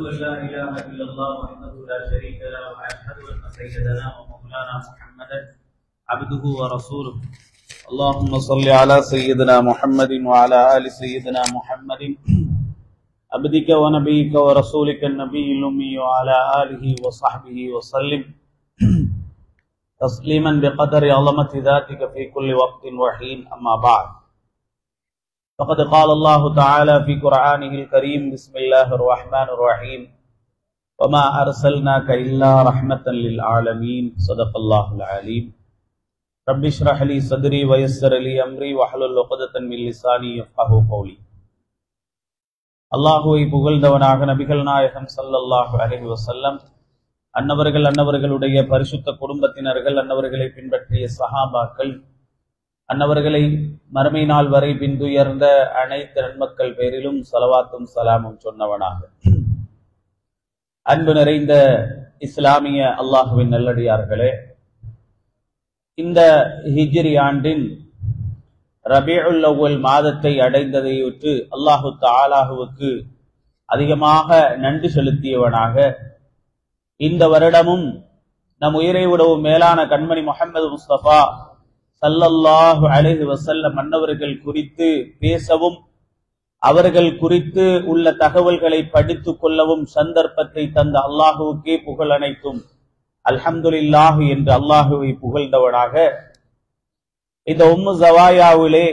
أن لا إله إلا الله وحده لا شريك له وأشهد أن سيدنا ومولانا محمدا عبده ورسوله اللهم صل على سيدنا محمد وعلى آل سيدنا محمد عبدك ونبيك ورسولك النبي الأمي وعلى آله وصحبه وسلم تسليما بقدر عظمة ذاتك في كل وقت وحين أما بعد فقد قال الله تعالى في قرآنه الكريم بسم الله الرحمن الرحيم وما أرسلناك إلا رحمة للعالمين صدق الله العليم رب اشرح لي صدري ويسر لي أمري واحلل عقدة من لساني يفقهوا قولي அல்லாஹுவை புகழ்ந்தவனாக நபிகள் நாயகம் ஸல்லல்லாஹு அலைஹி வஸல்லம் அன்னவர்கள் அன்னவர்களுடைய பரிசுத்த குடும்பத்தினர்கள் அன்னவர்களை பின்பற்றிய சஹாபாக்கள் அன்னவர்களை மறுமை நாள் வரை பின்துயர்ந்த அனைத்து நன்மக்கள் பேரிலும் சலவாத்தும் சலாமும் சொன்னவனாக அன்பு நிறைந்த இஸ்லாமிய அல்லாஹுவின் நல்லடியார்களே இந்த ஹிஜ்ரி ஆண்டின் ரபியுல் அவ்வல் மாதத்தை அடைந்ததையொற்று அல்லாஹு தாலாஹுவுக்கு அதிகமாக நன்றி செலுத்தியவனாக இந்த வருடமும் நம் உயிரை விடவும் மேலான கண்மணி முகமது முஸ்தபா சல்லல்லாஹு அலைஹி வசல்லம் மன்னவர்கள் குறித்து பேசவும் அவர்கள் குறித்து உள்ள தகவல்களை படித்துக் கொள்ளவும் சந்தர்ப்பத்தை தந்த அல்லாஹுவுக்கே புகழ் அனைத்தும் அல்ஹம்துலில்லாஹு என்று அல்லாஹுவை புகழ்ந்தவனாக இந்த உம்மு ஜவாயாவிலே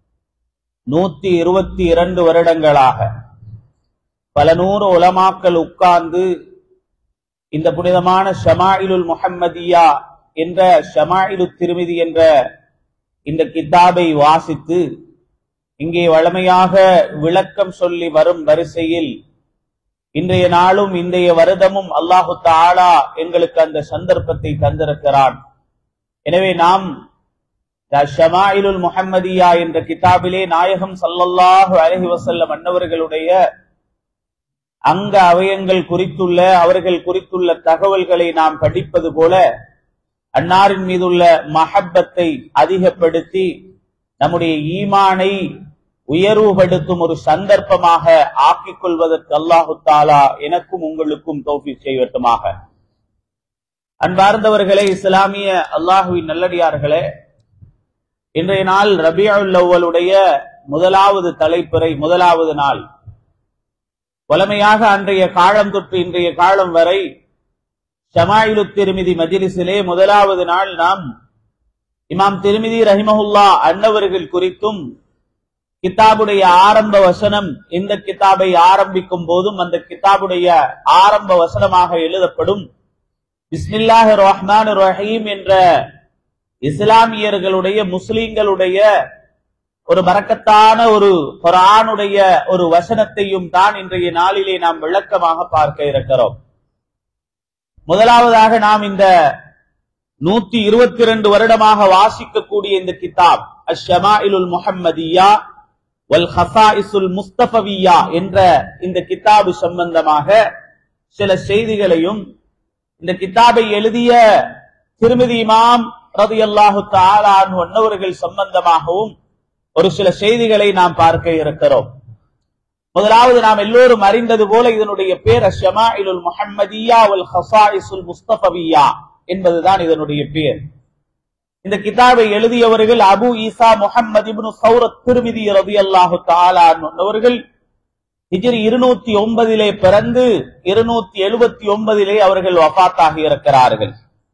நூத்தி இருபத்தி இரண்டு வருடங்களாக பல நூறு உலமாக்கள் உட்கார்ந்து இந்த புனிதமான ஷமாயிலுல் முஹம்மதியா என்ற ஷமாயிலு திருமிதி என்ற இந்த கித்தாபை வாசித்து இங்கே வளமையாக விளக்கம் சொல்லி வரும் வரிசையில் இன்றைய நாளும் இன்றைய வருடமும் அல்லாஹு தாலா எங்களுக்கு அந்த சந்தர்ப்பத்தை தந்திருக்கிறான் எனவே நாம் ஷமாயிலுல் முஹம்மதியா என்ற கிதாபிலே நாயகம் சல்லல்லாஹு அலஹி வசல்லம் அன்னவர்களுடைய அங்க அவயங்கள் குறித்துள்ள அவர்கள் குறித்துள்ள தகவல்களை நாம் படிப்பது போல அன்னாரின் மீதுள்ள மஹப்பத்தை அதிகப்படுத்தி நம்முடைய ஈமானை உயர்வுபடுத்தும் ஒரு சந்தர்ப்பமாக ஆக்கிக் கொள்வதற்கு அல்லாஹு தாலா எனக்கும் உங்களுக்கும் தோஃபி செய்வட்டுமாக அன்பார்ந்தவர்களே இஸ்லாமிய அல்லாஹுவின் நல்லடியார்களே இன்றைய நாள் ரபியுல் அவ்வளுடைய முதலாவது தலைப்புரை முதலாவது நாள் வளமையாக அன்றைய காலம் தொற்று இன்றைய காலம் வரை ஷமாயிலு திருமிதி மஜிலிசிலே முதலாவது நாள் நாம் இமாம் திருமிதி ரஹிமஹுல்லா அன்னவர்கள் குறித்தும் கிதாபுடைய ஆரம்ப வசனம் இந்த கிதாபை ஆரம்பிக்கும் போதும் அந்த கிதாபுடைய ஆரம்ப வசனமாக எழுதப்படும் பிஸ்மில்லாஹ் ரஹ்மான் ரஹீம் என்ற இஸ்லாமியர்களுடைய முஸ்லிம்களுடைய ஒரு மறக்கத்தான ஒரு குரானுடைய ஒரு வசனத்தையும் தான் இன்றைய நாளிலே நாம் விளக்கமாக பார்க்க இருக்கிறோம் முதலாவதாக நாம் இந்த நூத்தி இருபத்தி இரண்டு வருடமாக வாசிக்கக்கூடிய இந்த கிதாப் அஷமாயிலுல் முஹம்மதியா வல் ஹசாஇசுல் முஸ்தபவியா என்ற இந்த கிதாபு சம்பந்தமாக சில செய்திகளையும் இந்த கிதாபை எழுதிய திருமதி இமாம் ரதி அல்லாஹு தாலான் ஒன்னவர்கள் சம்பந்தமாகவும் ஒரு சில செய்திகளை நாம் பார்க்க இருக்கிறோம் முதலாவது நாம் எல்லோரும் அறிந்தது போல இதனுடைய பேர் அஷமா இலுல் முஹம்மதியா வல் ஹசாயிசுல் முஸ்தபவியா என்பதுதான் இதனுடைய பேர் இந்த கிதாபை எழுதியவர்கள் அபு ஈசா முகமது இப்னு சௌரத் திருமிதி ரதி அல்லாஹு தாலான் அவர்கள் ஹிஜ்ரி இருநூத்தி ஒன்பதிலே பிறந்து இருநூத்தி எழுபத்தி ஒன்பதிலே அவர்கள் வபாத்தாகி இருக்கிறார்கள்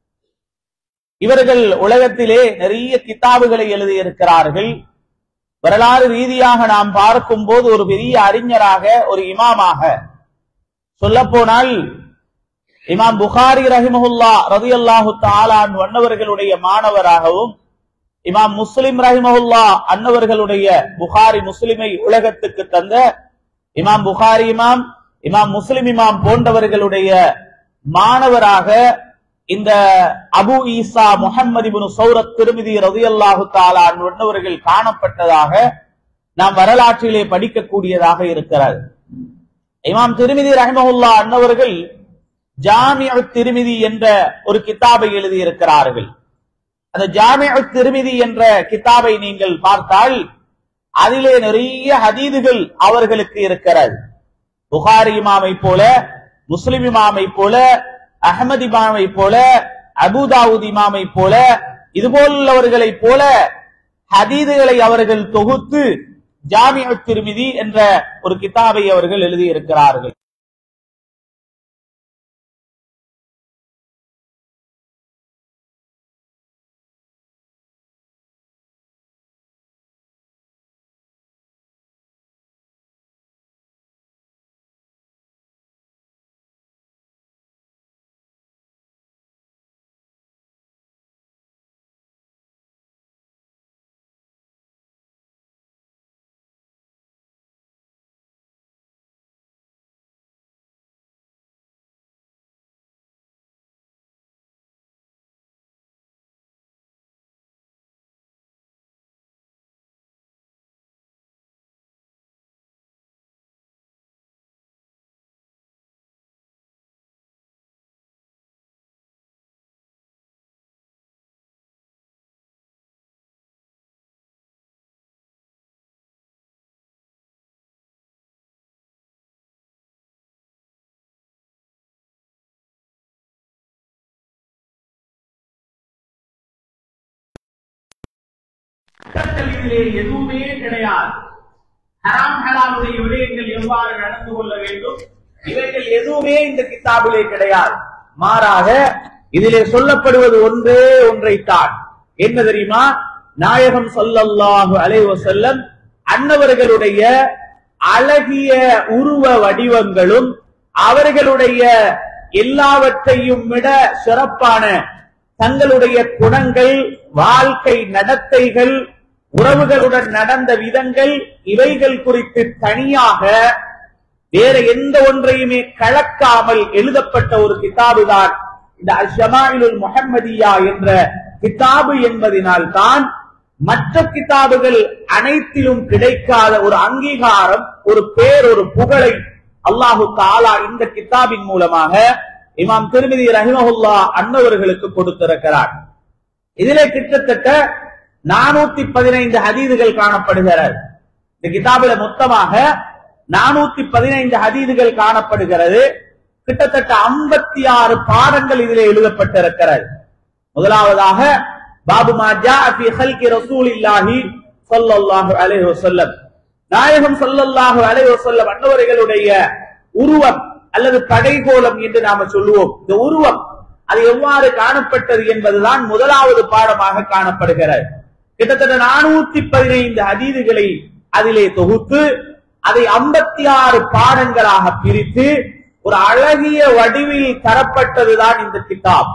இவர்கள் உலகத்திலே நிறைய கிதாபுகளை எழுதியிருக்கிறார்கள் வரலாறு ரீதியாக நாம் பார்க்கும் போது ஒரு பெரிய அறிஞராக ஒரு இமாமாக சொல்ல போனால் இமாம் புகாரி ரஹிமஹுல்லா ரதி அல்லாஹு தாலான் அன்னவர்களுடைய மாணவராகவும் இமாம் முஸ்லிம் ரஹிமஹுல்லா அன்னவர்களுடைய புகாரி முஸ்லிமை உலகத்துக்கு தந்த இமாம் புகாரி இமாம் இமாம் முஸ்லிம் இமாம் போன்றவர்களுடைய மாணவராக இந்த அபு ஈசா முகமது இபுனு சௌரத் திருமிதி ரதி அல்லாஹு தாலான் என்பவர்கள் காணப்பட்டதாக நாம் வரலாற்றிலே படிக்கக்கூடியதாக இருக்கிறது இமாம் திருமிதி ரஹமஹுல்லா அன்னவர்கள் ஜாமிய திருமிதி என்ற ஒரு கிதாபை எழுதியிருக்கிறார்கள் அந்த ஜாமிய திருமிதி என்ற கிதாபை நீங்கள் பார்த்தால் அதிலே நிறைய ஹதீதுகள் அவர்களுக்கு இருக்கிறது புகாரி இமாமை போல முஸ்லிம் இமாமை போல அஹமது இமாமை போல அபுதாவுத் இமாமை போல இதுபோலுள்ளவர்களை போல ஹதீதுகளை அவர்கள் தொகுத்து ஜாமிய திருமிதி என்ற ஒரு கிதாபை அவர்கள் எழுதியிருக்கிறார்கள் சட்டக்கல்வியிலே எதுவுமே கிடையாது ஹராம் ஹலாலுடைய விடயங்கள் எவ்வாறு நடந்து கொள்ள வேண்டும் இவைகள் எதுவுமே இந்த கிதாபிலே கிடையாது மாறாக இதிலே சொல்லப்படுவது ஒன்றே ஒன்றைத்தான் என்ன தெரியுமா நாயகம் ஸல்லல்லாஹு அலைஹி வஸல்லம் அன்னவர்களுடைய அழகிய உருவ வடிவங்களும் அவர்களுடைய எல்லாவற்றையும் விட சிறப்பான தங்களுடைய குணங்கள் வாழ்க்கை நடத்தைகள் உறவுகளுடன் நடந்த விதங்கள் இவைகள் குறித்து தனியாக வேற எந்த ஒன்றையுமே கலக்காமல் எழுதப்பட்ட ஒரு கிதாபு தான் இந்த அஷமாயிலுல் முஹம்மதியா என்ற கிதாபு என்பதினால் தான் மற்ற கிதாபுகள் அனைத்திலும் கிடைக்காத ஒரு அங்கீகாரம் ஒரு பேர் ஒரு புகழை அல்லாஹு தாலா இந்த கிதாபின் மூலமாக இமாம் திருமதி ரஹிமஹுல்லா அன்னவர்களுக்கு கொடுத்திருக்கிறார் இதிலே கிட்டத்தட்ட நானூத்தி பதினைந்து ஹதீதுகள் காணப்படுகிறது இந்த கிதாபில மொத்தமாக நானூத்தி பதினைந்து ஹதீதுகள் காணப்படுகிறது கிட்டத்தட்ட ஐம்பத்தி ஆறு பாடங்கள் இதிலே எழுதப்பட்டிருக்கிறது முதலாவதாக பாபு மாஜா ஃபி ஹல்கி ரசூலில்லாஹி ஸல்லல்லாஹு அலைஹி வஸல்லம் நாயகம் ஸல்லல்லாஹு அலைஹி வஸல்லம் அன்னவர்களுடைய உருவம் அல்லது கடைகோலம் என்று நாம சொல்லுவோம் இந்த உருவம் அது எவ்வாறு காணப்பட்டது என்பதுதான் முதலாவது பாடமாக காணப்படுகிறது கிட்டத்தட்ட நானூத்தி பதினைந்து அதீதுகளை அதிலே தொகுத்து அதை ஐம்பத்தி ஆறு பாடங்களாக பிரித்து ஒரு அழகிய வடிவில் தரப்பட்டதுதான் இந்த கிதாப்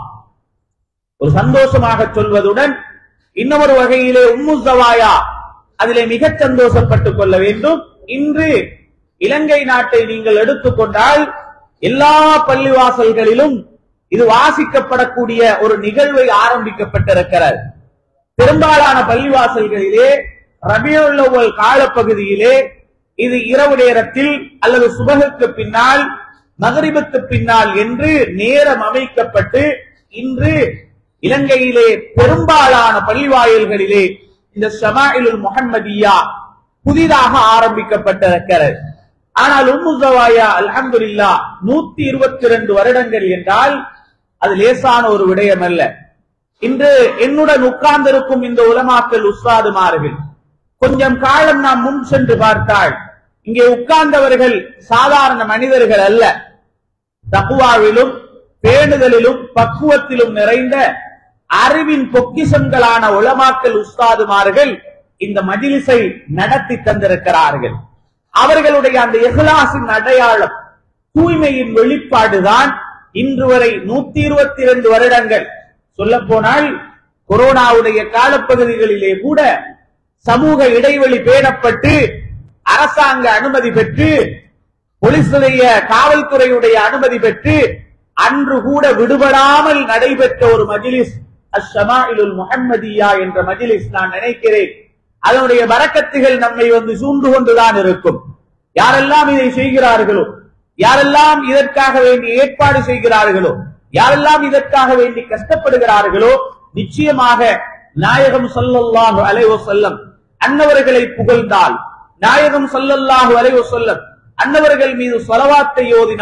ஒரு சந்தோஷமாக சொல்வதுடன் இன்னொரு வகையிலே உம்மு சவாயா அதிலே மிகச் சந்தோஷப்பட்டுக் கொள்ள வேண்டும் இன்று இலங்கை நாட்டை நீங்கள் எடுத்துக்கொண்டால் எல்லா பள்ளிவாசல்களிலும் இது வாசிக்கப்படக்கூடிய ஒரு நிகழ்வை ஆரம்பிக்கப்பட்டிருக்கிறது பெரும்பாலான பள்ளிவாசல்களிலே ரபியுள்ளவல் காலப்பகுதியிலே இது இரவு நேரத்தில் அல்லது சுபகுக்கு பின்னால் மகரிபுக்கு பின்னால் என்று நேரம் அமைக்கப்பட்டு இன்று இலங்கையிலே பெரும்பாலான பள்ளிவாயல்களிலே இந்த ஷமாயிலுல் முஹம்மதியா புதிதாக ஆரம்பிக்கப்பட்டிருக்கிறது ஆனால் உம்மு ஜவாயா அல்ஹம்துலில்லா நூத்தி இருபத்தி ரெண்டு வருடங்கள் என்றால் அது லேசான ஒரு விடயம் அல்ல இன்று என்னுடன் உட்கார்ந்திருக்கும் இந்த உலமாக்கல் உஸ்தாதுமார்கள் கொஞ்சம் காலம் நாம் முன் சென்று பார்த்தால் இங்கே உட்கார்ந்தவர்கள் சாதாரண மனிதர்கள் அல்ல தக்குவாவிலும் பேணுதலிலும் பக்குவத்திலும் நிறைந்த அறிவின் பொக்கிஷங்களான உலமாக்கல் உஸ்தாதுமார்கள் இந்த மஜிலிஸை நடத்தி தந்திருக்கிறார்கள் அவர்களுடைய அந்த இஹ்லாசின் அடையாளம் தூய்மையின் வெளிப்பாடுதான் இன்று வரை நூத்தி இருபத்தி இரண்டு வருடங்கள் சொல்ல போனால் கொரோனாவுடைய காலப்பகுதிகளிலே கூட சமூக இடைவெளி பேணப்பட்டு அரசாங்க அனுமதி பெற்று போலீசுடைய காவல்துறையுடைய அனுமதி பெற்று அன்று கூட விடுபடாமல் நடைபெற்ற ஒரு மஜிலிஸ் அஷமாயிலுல் முஹம்மதியா என்ற மஜிலிஸ் நான் நினைக்கிறேன் அதனுடைய வரக்கத்துகள் நம்மை வந்து சூழ்ந்து கொண்டுதான் இருக்கும் யாரெல்லாம் இதை செய்கிறார்களோ யாரெல்லாம் இதற்காக வேண்டி ஏற்பாடு செய்கிறார்களோ யாரெல்லாம் இதற்காக வேண்டி கஷ்டப்படுகிறார்களோ நிச்சயமாக நாயகம் ஸல்லல்லாஹு அலைஹி வஸல்லம் அன்னவர்களை புகழ்ந்தால் நாயகம் ஸல்லல்லாஹு அலைஹி வஸல்லம் அன்னவர்கள் மீது சொலவாத்தை ஓதினால்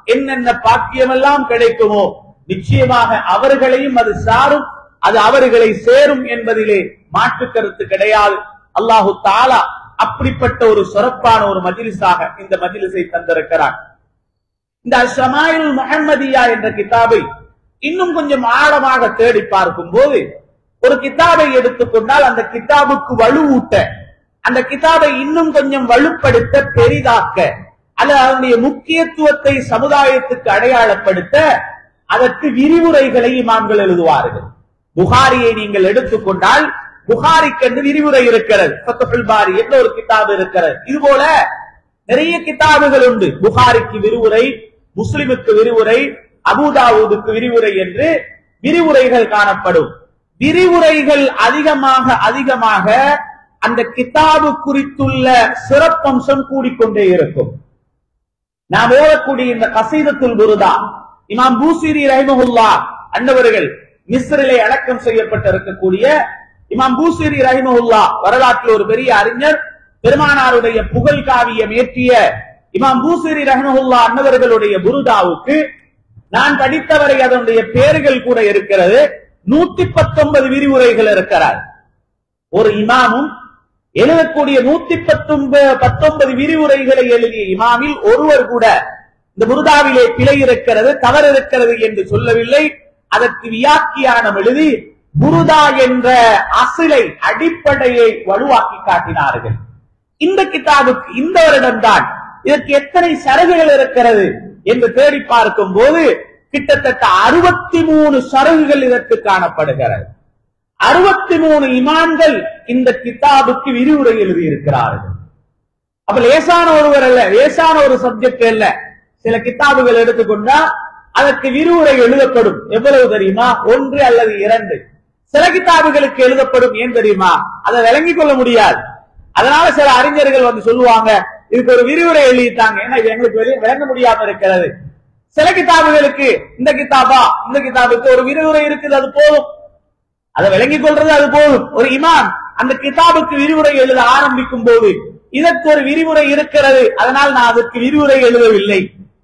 என்னென்ன பாக்கியமெல்லாம் கிடைக்குமோ நிச்சயமாக அவர்களையும் அது சாரும் அது அவர்களை சேரும் என்பதிலே மாற்று கருத்து கிடையாது அல்லாஹு தாலா அப்படிப்பட்ட ஒரு சிறப்பான ஒரு மஜிலிஸாக இந்த மஜிலிஸை தந்திருக்கிறார் இந்த ஷமாயில் முஹம்மதியா என்ற கிதாபை இன்னும் கொஞ்சம் ஆழமாக தேடி பார்க்கும் போது ஒரு கிதாபை எடுத்துக்கொண்டால் அந்த கிதாபுக்கு வலுவூட்ட அந்த கிதாபை இன்னும் கொஞ்சம் வலுப்படுத்த பெரிதாக்க அல்லது அதனுடைய முக்கியத்துவத்தை சமுதாயத்துக்கு அடையாளப்படுத்த அதற்கு விரிவுரைகளை இமாம்கள் எழுதுவார்கள் புகாரியை நீங்கள் எடுத்துக்கொண்டால் புகாரிக்கு என்று விரிவுரை இருக்கிறது ஃபத்துஹுல் பாரி என்ற ஒரு கிதாபு இருக்கிறது இது போல நிறைய கிதாபுகள் உண்டு புகாரிக்கு விரிவுரை முஸ்லிமுக்கு விரிவுரை அபுதாவூதுக்கு விரிவுரை என்று விரிவுரைகள் காணப்படும் விரிவுரைகள் அதிகமாக அதிகமாக அந்த கிதாபு குறித்துள்ள சிறப்பம்சம் கூடிக்கொண்டே இருக்கும் நாம் ஓதக்கூடிய இந்த கசீதத்துல் குருதா இமாம் பூசிரி ரஹிமஹுல்லா அன்னவர்கள் மிஸ்ரிலே அடக்கம் செய்யப்பட்டிருக்கக்கூடிய இமாம் பூசிரி ரஹிமஹுல்லா வரலாற்றில் ஒரு பெரிய அறிஞர் பெருமானாருடைய புகழ் காவியம் ஏற்றிய இமாம் பூசிரி ரஹிமஹுல்லா அன்னவர்களுடைய புருதாவுக்கு நான் படித்தவரை அதனுடைய பேர்கள் கூட இருக்கிறது நூத்தி பத்தொன்பது விரிவுரைகள் இருக்கிறார் ஒரு இமாமும் எழுதக்கூடிய நூத்தி பத்தொன்பது பத்தொன்பது விரிவுரைகளை எழுதிய இமாமில் ஒருவர் கூட இந்த புருதாவிலே பிழை இருக்கிறது தவறு இருக்கிறது என்று சொல்லவில்லை அதற்கு வியாக்கியானம் எழுதி புருதா என்ற அசிலை அடிப்படையை வலுவாக்கி காட்டினார்கள் இந்த கிதாபுக்கு இந்த வருடம்தான் இதற்கு எத்தனை சரகுகள் இருக்கிறது என்று தேடி பார்க்கும் போது கிட்டத்தட்ட அறுபத்தி மூணு சரகுகள் இதற்கு காணப்படுகிறது அறுபத்தி மூணு இமான்கள் இந்த கிதாபுக்கு விரிவுரை எழுதியிருக்கிறார்கள் அப்ப லேசான ஒருவர் அல்ல லேசான ஒரு சப்ஜெக்ட் அல்ல சில கிதாபுகள் எடுத்துக்கொண்டா அதற்கு விரிவுரை எழுதப்படும் எவ்வளவு தெரியுமா ஒன்று அல்லது இரண்டு சில கிதாபுகளுக்கு எழுதப்படும் ஏன் தெரியுமா அதை விளங்கிக் கொள்ள முடியாது அதனால சில அறிஞர்கள் வந்து சொல்லுவாங்க இதுக்கு ஒரு விரிவுரை எழுதிட்டாங்க ஏன்னா இது எங்களுக்கு வெளியே விளங்க முடியாம இருக்கிறது சில கிதாபுகளுக்கு இந்த கிதாபா இந்த கிதாபுக்கு ஒரு விரிவுரை இருக்குது அது போதும் அதை விளங்கிக் கொள்றது அது போதும் ஒரு இமாம் அந்த கிதாபுக்கு விரிவுரை எழுத ஆரம்பிக்கும் போது இதற்கு ஒரு விரிவுரை இருக்கிறது அதனால் நான் அதற்கு விரிவுரை எழுதவில்லை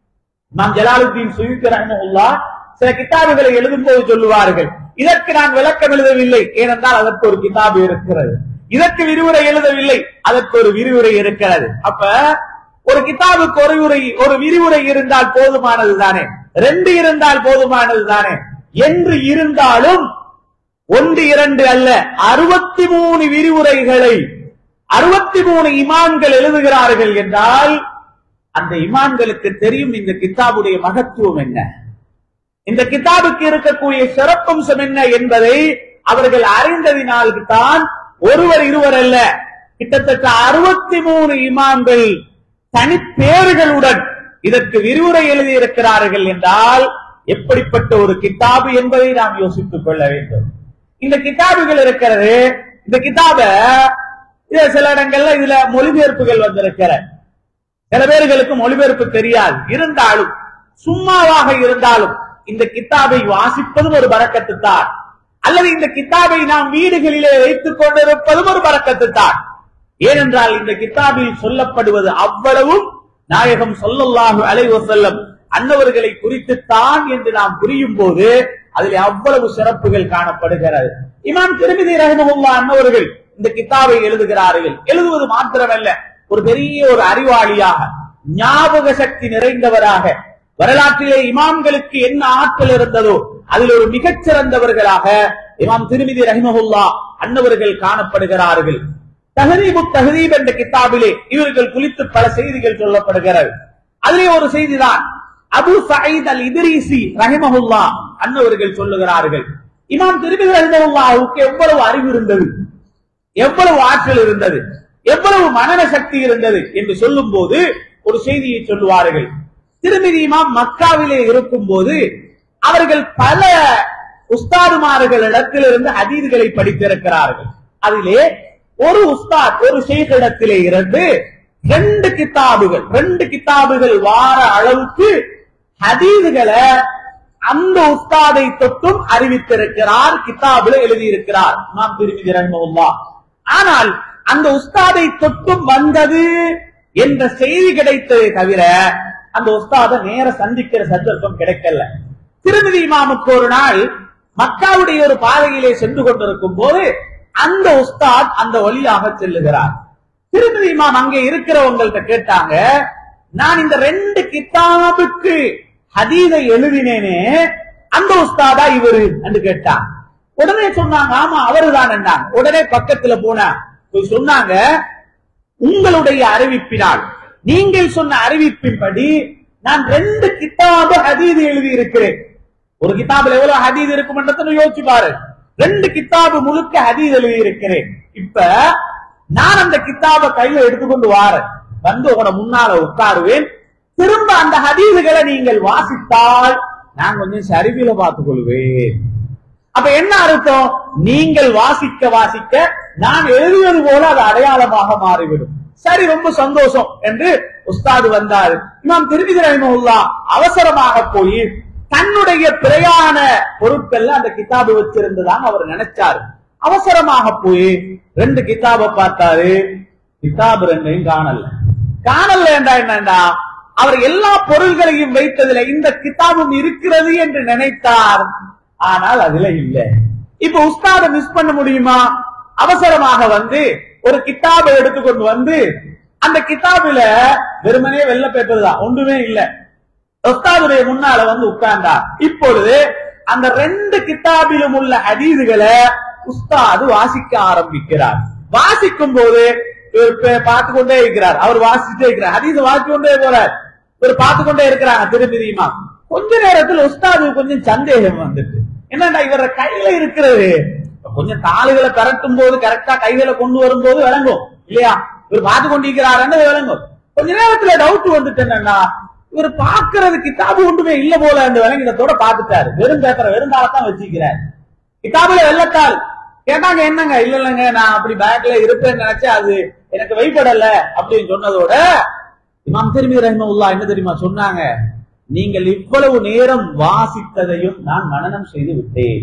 இமாம் ஜலாலுத்தீன் சுயுத்தி ரஹ்மஹுல்லா சில கிதாபுகளை எழுதும் போது சொல்லுவார்கள் இதற்கு நான் விளக்கம் எழுதவில்லை ஏனென்றால் அதற்கு ஒரு கிதாபு இருக்கிறது இதற்கு விரிவுரை எழுதவில்லை அதற்கு ஒரு விரிவுரை இருக்கிறது அப்ப ஒரு கிதாபுக்கு ஒரு உரை ஒரு விரிவுரை இருந்தால் போதுமானது தானே ரெண்டு இருந்தால் போதுமானது தானே என்று இருந்தாலும் ஒன்று இரண்டு அல்ல அறுபத்தி மூணு விரிவுரைகளை அறுபத்தி மூணு இமான்கள் எழுதுகிறார்கள் என்றால் அந்த இமான்களுக்கு தெரியும் இந்த கித்தாபுடைய மகத்துவம் என்ன இந்த கிதாபுக்கு இருக்கக்கூடிய சிறப்பம்சம் என்ன என்பதை அவர்கள் அறிந்ததினால் தான் ஒருவர் இருவர் அல்ல கிட்டத்தட்ட அறுபத்தி மூணு இமாம்கள் தனிப்பேர்களுடன் இதற்கு விரிவுரை எழுதியிருக்கிறார்கள் என்றால் எப்படிப்பட்ட ஒரு கிதாபு என்பதை நாம் யோசித்துக் கொள்ள வேண்டும் இந்த கிதாபுகள் இருக்கிறது இந்த கிதாப இது சில இடங்கள்ல இதுல மொழிபெயர்ப்புகள் வந்திருக்கிற சில பேர்களுக்கு மொழிபெயர்ப்பு தெரியாது இருந்தாலும் சும்மாவாக இருந்தாலும் இந்த கித்தாபை வாசிப்பதும் ஒரு பறக்கத்து தான் அல்லது இந்த கித்தாபை நாம் வீடுகளிலே வைத்துக் கொண்டிருப்பதும் ஒரு பறக்கத்து தான் ஏனென்றால் இந்த கித்தாபில் சொல்லப்படுவது அவ்வளவும் நாயகம் சொல்லல்லாஹு அலைஹி வஸல்லம் அன்னவர்களை குறித்து தான் என்று நாம் புரியும் போது அதில் அவ்வளவு சிறப்புகள் காணப்படுகிறது இமாம் திருமிதி ரஹமஹுல்லா அன்னவர்கள் இந்த கித்தாபை எழுதுகிறார்கள் எழுதுவது மாத்திரமல்ல ஒரு பெரிய ஒரு அறிவாளியாக ஞாபக சக்தி நிறைந்தவராக வரலாற்றிலே இமாம்களுக்கு என்ன ஆற்றல் இருந்ததோ அதில் ஒரு மிகச்சிறந்தவர்களாக இமாம் திருமிதி ரஹிமஹுல்லா அன்னவர்கள் காணப்படுகிறார்கள் தஹரீபு தஹரீப் என்ற கித்தாபிலே இவர்கள் குறித்து பல செய்திகள் சொல்லப்படுகிறது அதிலே ஒரு செய்திதான் அபு சயீத் அல் இத்ரீசி ரஹிமஹுல்லா அன்னவர்கள் சொல்லுகிறார்கள் இமாம் திருமிதி ரஹிமஹுல்லாவுக்கு எவ்வளவு அறிவு இருந்தது எவ்வளவு ஆற்றல் இருந்தது எவ்வளவு மனன சக்தி இருந்தது என்று சொல்லும் போது ஒரு செய்தியை சொல்லுவார்கள் திருமிதி இமாம் மக்காவிலே இருக்கும் போது அவர்கள் பல உஸ்தாதுமார்களிடத்திலிருந்து ஹதீதுகளை படித்திருக்கிறார்கள் அதிலே ஒரு உஸ்தாத் ஒரு ஷேக்கிடத்திலே இருந்து ரெண்டு கித்தாபுகள் ரெண்டு கித்தாபுகள் வார அளவுக்கு ஹதீதுகளை அந்த உஸ்தாதை தொட்டும் அறிவித்திருக்கிறார் கித்தாபுல எழுதியிருக்கிறார் நாம் திருமதி ரஹ்மவுல்லா ஆனால் அந்த உஸ்தாதை தொட்டும் வந்தது என்ற செய்தி கிடைத்ததை தவிர அந்த உஸ்தாத நேர சந்திக்கிற சந்தர்ப்பம் கிடைக்கல திருமதி இமாமுக்கு ஒரு நாள் மக்காவுடைய ஒரு பாதையிலே சென்று கொண்டிருக்கும் போது அந்த உஸ்தாத் அந்த வழியாக செல்லுகிறார் திருமதி இமாம் அங்கே இருக்கிறவங்கள்ட்ட கேட்டாங்க நான் இந்த ரெண்டு கிதாபுக்கு ஹதீதை எழுதினேனே அந்த உஸ்தாதா இவரு என்று கேட்டான் உடனே சொன்னாங்க ஆமா அவருதான் என்றாங்க உடனே பக்கத்துல போன போய் சொன்னாங்க உங்களுடைய அறிவிப்பினால் நீங்கள் சொன்ன அறிவிப்பின்படி நான் ரெண்டு கிதாபு ஹதீது எழுதி இருக்கிறேன் ஒரு கிதாபுல எவ்வளவு ஹதீது இருக்கும்ன்றதை யோசிச்சு பாரு ரெண்டு கிதாபு முழுக்க ஹதீது எழுதி இருக்கிறேன் இப்ப நான் அந்த கிதாபை கையில எடுத்துக்கொண்டு வாரேன் வந்து உங்களோட முன்னால உட்காருவேன் திரும்ப அந்த ஹதீதுகளை நீங்கள் வாசித்தால் நான் கொஞ்சம் சரிவில பார்த்துக் கொள்வேன் அப்ப என்ன அர்த்தம் நீங்கள் வாசிக்க வாசிக்க நான் எழுதியது போல அது அடையாளமாக மாறிவிடும் சரி ரொம்ப சந்தோஷம் என்று உஸ்தாது வந்தார் இமாம் திருமிதி ரஹிமஹுல்லா அவசரமாக போய் தன்னுடைய பிரயாண பொருட்கள்ல அந்த கிதாபு வச்சிருந்ததாக அவர் நினைச்சாரு அவசரமாக போய் ரெண்டு கிதாபை பார்த்தாரு கிதாபு ரெண்டையும் காணல காணல என்றா என்னண்டா அவர் எல்லா பொருள்களையும் வைத்ததுல இந்த கிதாபும் இருக்கிறது என்று நினைத்தார் ஆனால் அதுல இல்ல இப்ப உஸ்தாத மிஸ் பண்ண முடியுமா அவசரமாக வந்து ஒரு கிதாபை எடுத்துக்கொண்டு வந்து அந்த கிதாபுல வெறுமனே வெள்ள பேப்பர் தான் ஒன்றுமே இல்ல உஸ்தாதுடைய முன்னால வந்து உட்கார்ந்தார் இப்பொழுது அந்த ரெண்டு கிதாபிலும் உள்ள ஹதீதுகளை உஸ்தாது வாசிக்க ஆரம்பிக்கிறார் வாசிக்கும் போது இவர் பே- பார்த்து கொண்டே இருக்கிறார் அவர் வாசிச்சுட்டே இருக்கிறார் ஹதீஸ் வாசிச்சு கொண்டே போறார் இவர் பார்த்து கொண்டே இருக்கிறாங்க திருப்பதியுமா கொஞ்ச நேரத்தில் உஸ்தாது கொஞ்சம் சந்தேகம் வந்துட்டு என்னடா இவர கையில இருக்கிறது கொஞ்சம் காலுகளை பரட்டும் போது கரெக்டா கைகளை கொண்டு வரும்போது விளங்கும் இல்லையா இவர் பார்த்து கொண்டிருக்கிறாருன்னு விளங்கும் கொஞ்ச நேரத்துல டவுட் வந்துட்டு என்னன்னா இவர் பாக்குறது கிதாபு ஒன்றுமே இல்ல போல அந்த விளங்கினத்தோட பாத்துட்டாரு வெறும் பேப்பரை வெறும் தாளத்தான் வச்சிருக்கிறார் கிதாபுல வெள்ளத்தாள் கேட்டாங்க என்னங்க இல்ல இல்லங்க நான் அப்படி பேக்ல இருப்பேன்னு நினைச்சேன் அது எனக்கு வைப்படல அப்படின்னு சொன்னதோட இமாம் திருமி ரஹ்மவுல்லா என்ன தெரியுமா சொன்னாங்க நீங்கள் இவ்வளவு நேரம் வாசித்ததையும் நான் மனனம் செய்து விட்டேன்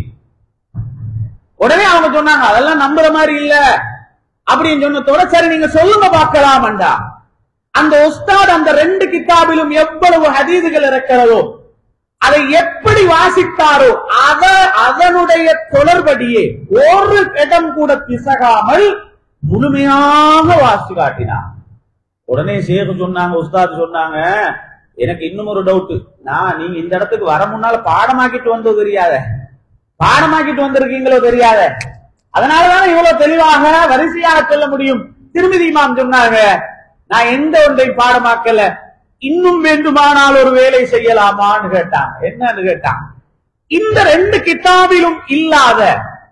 உடனே அவங்க சொன்னாங்க அதெல்லாம் நம்புற மாதிரி இல்ல அப்படின்னு சொன்னதோட சரி நீங்க சொல்லுங்க பார்க்கலாம்டா அந்த உஸ்தாத் அந்த ரெண்டு கிதாபிலும் எவ்வளவு ஹதீதுகள் இருக்கிறதோ அதை எப்படி வாசித்தாரோ அத அதனுடைய தொடர்படியே ஒரு இடம் கூட பிசகாமல் முழுமையாக வாசி காட்டினார் உடனே சேகு சொன்னாங்க உஸ்தாத் சொன்னாங்க எனக்கு இன்னும் ஒரு டவுட் நான் நீங்க இந்த இடத்துக்கு வர முன்னால பாடமாக்கிட்டு வந்தது தெரியாத பாடமாக்கிட்டு வந்திருக்கீங்களோ தெரியாத அதனாலதான் இவ்வளவு தெளிவாக வரிசையாக சொல்ல முடியும் திருமதி இமாம் சொன்னாங்க நான் எந்த ஒன்றை பாடமாக்கல இன்னும் வேண்டுமானால் ஒரு வேலை செய்யலாமான்னு கேட்டாங்க என்னன்னு கேட்டாங்க இந்த ரெண்டு கிதாபிலும் இல்லாத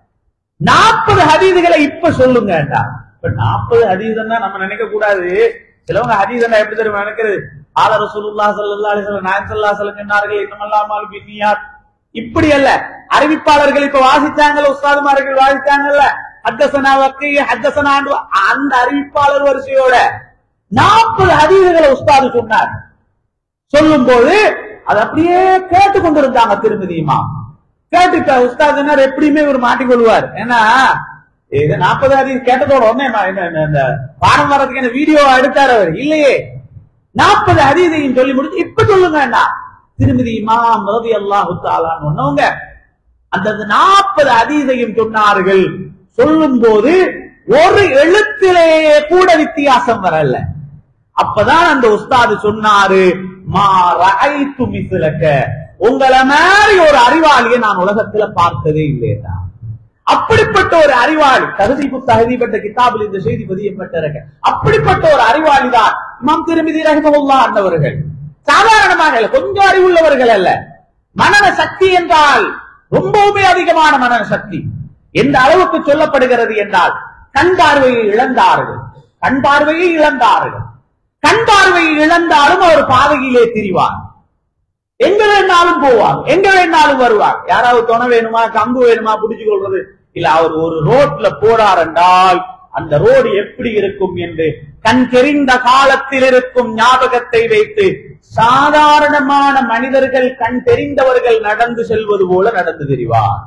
நாற்பது ஹதீதுகளை இப்ப சொல்லுங்க இப்ப நாற்பது ஹதீதுன்னா நம்ம நினைக்க கூடாது சிலவங்க ஹதீதுன்னா எப்படி தெரியுமா நினைக்கிறது ஆல ரசூலுல்லா ஸல்லல்லாஹு அலைஹி வஸல்லம் நாயகம் ஸல்லல்லாஹு அலைஹி வஸல்லம் சொன்னார்கள் இன்னமல்லாமல் பின்னியாத் இப்படி அல்ல அறிவிப்பாளர்கள் இப்ப வாசிச்சாங்கல்ல உஸ்தாதுமார்கள் வாசிச்சாங்கல்ல ஹத்தசனா வக்கி ஹத்தசனா அந்த அறிவிப்பாளர் வரிசையோட நாற்பது ஹதீதுகளை உஸ்தாது சொன்னார் சொல்லும் போது அது அப்படியே கேட்டு கொண்டிருந்தாங்க திருமதியுமா கேட்டுட்ட உஸ்தாத் என்ன எப்படியுமே இவர் மாட்டிக்கொள்வார் ஏன்னா இது நாற்பது ஹதீஸ் கேட்டதோட உடனே நான் என்ன- என்ன- இந்த பாடம் வர்றதுக்கு என்ன வீடியோ எடுத்தார் அவர் இல்லையே நாற்பது ஹதீதையும் சொல்லி முடிச்சு இப்ப சொல்லுங்க என்ன திருமதி இமாம் ரதி அல்லாஹு தாலான்னு ஒன்னவங்க அந்த நாற்பது அதீதையும் சொன்னார்கள் சொல்லும் போது ஒரு எழுத்திலேயே கூட வித்தியாசம் வரல அப்பதான் அந்த உஸ்தாது சொன்னாரு மா ரஐத்து மிஸ்லக உங்களை மாதிரி ஒரு அறிவாளியை நான் உலகத்துல பார்த்ததே இல்லையா அப்படிப்பட்ட ஒரு அறிவாளி தகுதி தகுதிப்பட்ட கிதாபில் இந்த செய்தி பதியப்பட்டிருக்க அப்படிப்பட்ட ஒரு அறிவாளி தான் இமாம் திருமதி ரஹிமஹுல்லா அன்னவர்கள் சாதாரணமாக இல்ல, கொஞ்சம் அறிவுள்ளவர்கள் அல்ல மனன சக்தி என்றால் ரொம்பவுமே அதிகமான மனன சக்தி எந்த அளவுக்கு சொல்லப்படுகிறது என்றால் கண் பார்வையை இழந்தார்கள் கண் பார்வையை இழந்தார்கள் கண் பார்வையை இழந்தாலும் அவர் பாதையிலே திரிவார் எங்க வேணாலும் போவார் எங்க வேணாலும் வருவார் யாராவது துணை வேணுமா கம்பு வேணுமா பிடிச்சு கொள்றது இல்ல அவர் ஒரு ரோட்ல போறார் என்றால் அந்த ரோடு எப்படி இருக்கும் என்று கண் தெரிந்த காலத்தில் இருக்கும் ஞாபகத்தை வைத்து சாதாரணமான மனிதர்கள் கண் தெரிந்தவர்கள் நடந்து செல்வது போல நடந்து தெரிவார்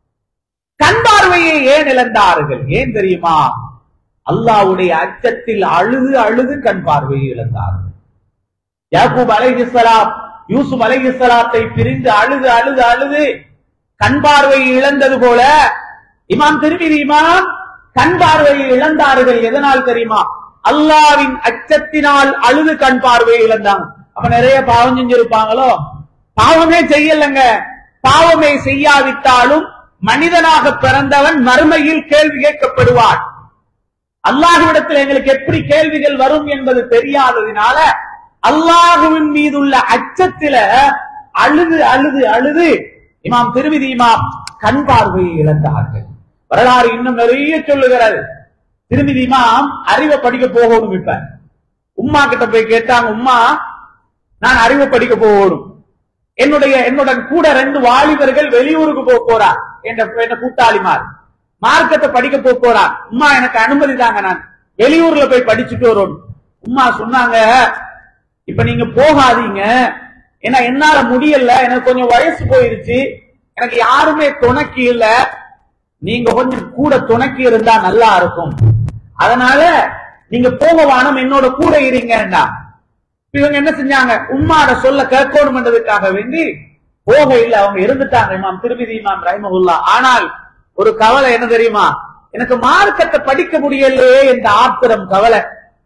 கண் பார்வையை ஏன் இழந்தார்கள் ஏன் தெரியுமா அல்லாவுடைய அச்சத்தில் அழுது அழுது கண் பார்வையை இழந்தார்கள் யாக்கூப் அலைஹிஸ்ஸலாம் யூசுப் அலைஹிஸ்ஸலாத்தை பிரிந்து அழுது அழுது அழுது கண் பார்வையை இழந்தது போல இமாம் திருமிதி இமாம் கண் பார்வையை இழந்தார்கள் எதனால் தெரியுமா அல்லாவின் அச்சத்தினால் அழுது கண் பார்வையை இழந்தாங்க அப்ப நிறைய பாவம் செஞ்சிருப்பாங்களோ பாவமே செய்யலங்க பாவமே செய்யாவிட்டாலும் மனிதனாக பிறந்தவன் மறுமையில் கேள்வி கேட்கப்படுவான் அல்லாஹுவிடத்தில் எங்களுக்கு எப்படி கேள்விகள் வரும் என்பது தெரியாததினால அல்லாஹுவின் மீதுள்ள அச்சத்தில அழுது அழுது அழுது இமாம் திருவிதி இமாம் கண் பார்வையை இழந்தார்கள் வரலாறு இன்னும் நிறைய சொல்லுகிறது திருமிதி இமாம் அறிவை படிக்க போகணும் இப்ப உம்மா கிட்ட போய் கேட்டாங்க உம்மா நான் அறிவை படிக்க போகணும் என்னுடைய என்னுடன் கூட ரெண்டு வாலிபர்கள் வெளியூருக்கு போக போறார் என்ற என்ற கூட்டாளிமார் மார்க்கத்தை படிக்க போக போறார் உம்மா எனக்கு அனுமதி தாங்க நான் வெளியூர்ல போய் படிச்சுட்டு வரும் உம்மா சொன்னாங்க இப்ப நீங்க போகாதீங்க ஏன்னா என்னால முடியல எனக்கு கொஞ்சம் வயசு போயிருச்சு எனக்கு யாருமே துணைக்கு இல்ல நீங்க கொஞ்சம் கூட துணைக்கு இருந்தா நல்லா இருக்கும் அதனால நீங்க போக வானம் என்னோட கூட இருங்கடா இவங்க என்ன செஞ்சாங்க உம்மாட சொல்ல கேட்கணும்ன்றதுக்காக வேண்டி போக இல்ல அவங்க இருந்துட்டாங்க இமாம் திருமிதி இமாம் ரஹிமகுல்லா ஆனால் ஒரு கவலை என்ன தெரியுமா எனக்கு மார்க்கத்தை படிக்க முடியலையே என்ற ஆத்திரம் கவலை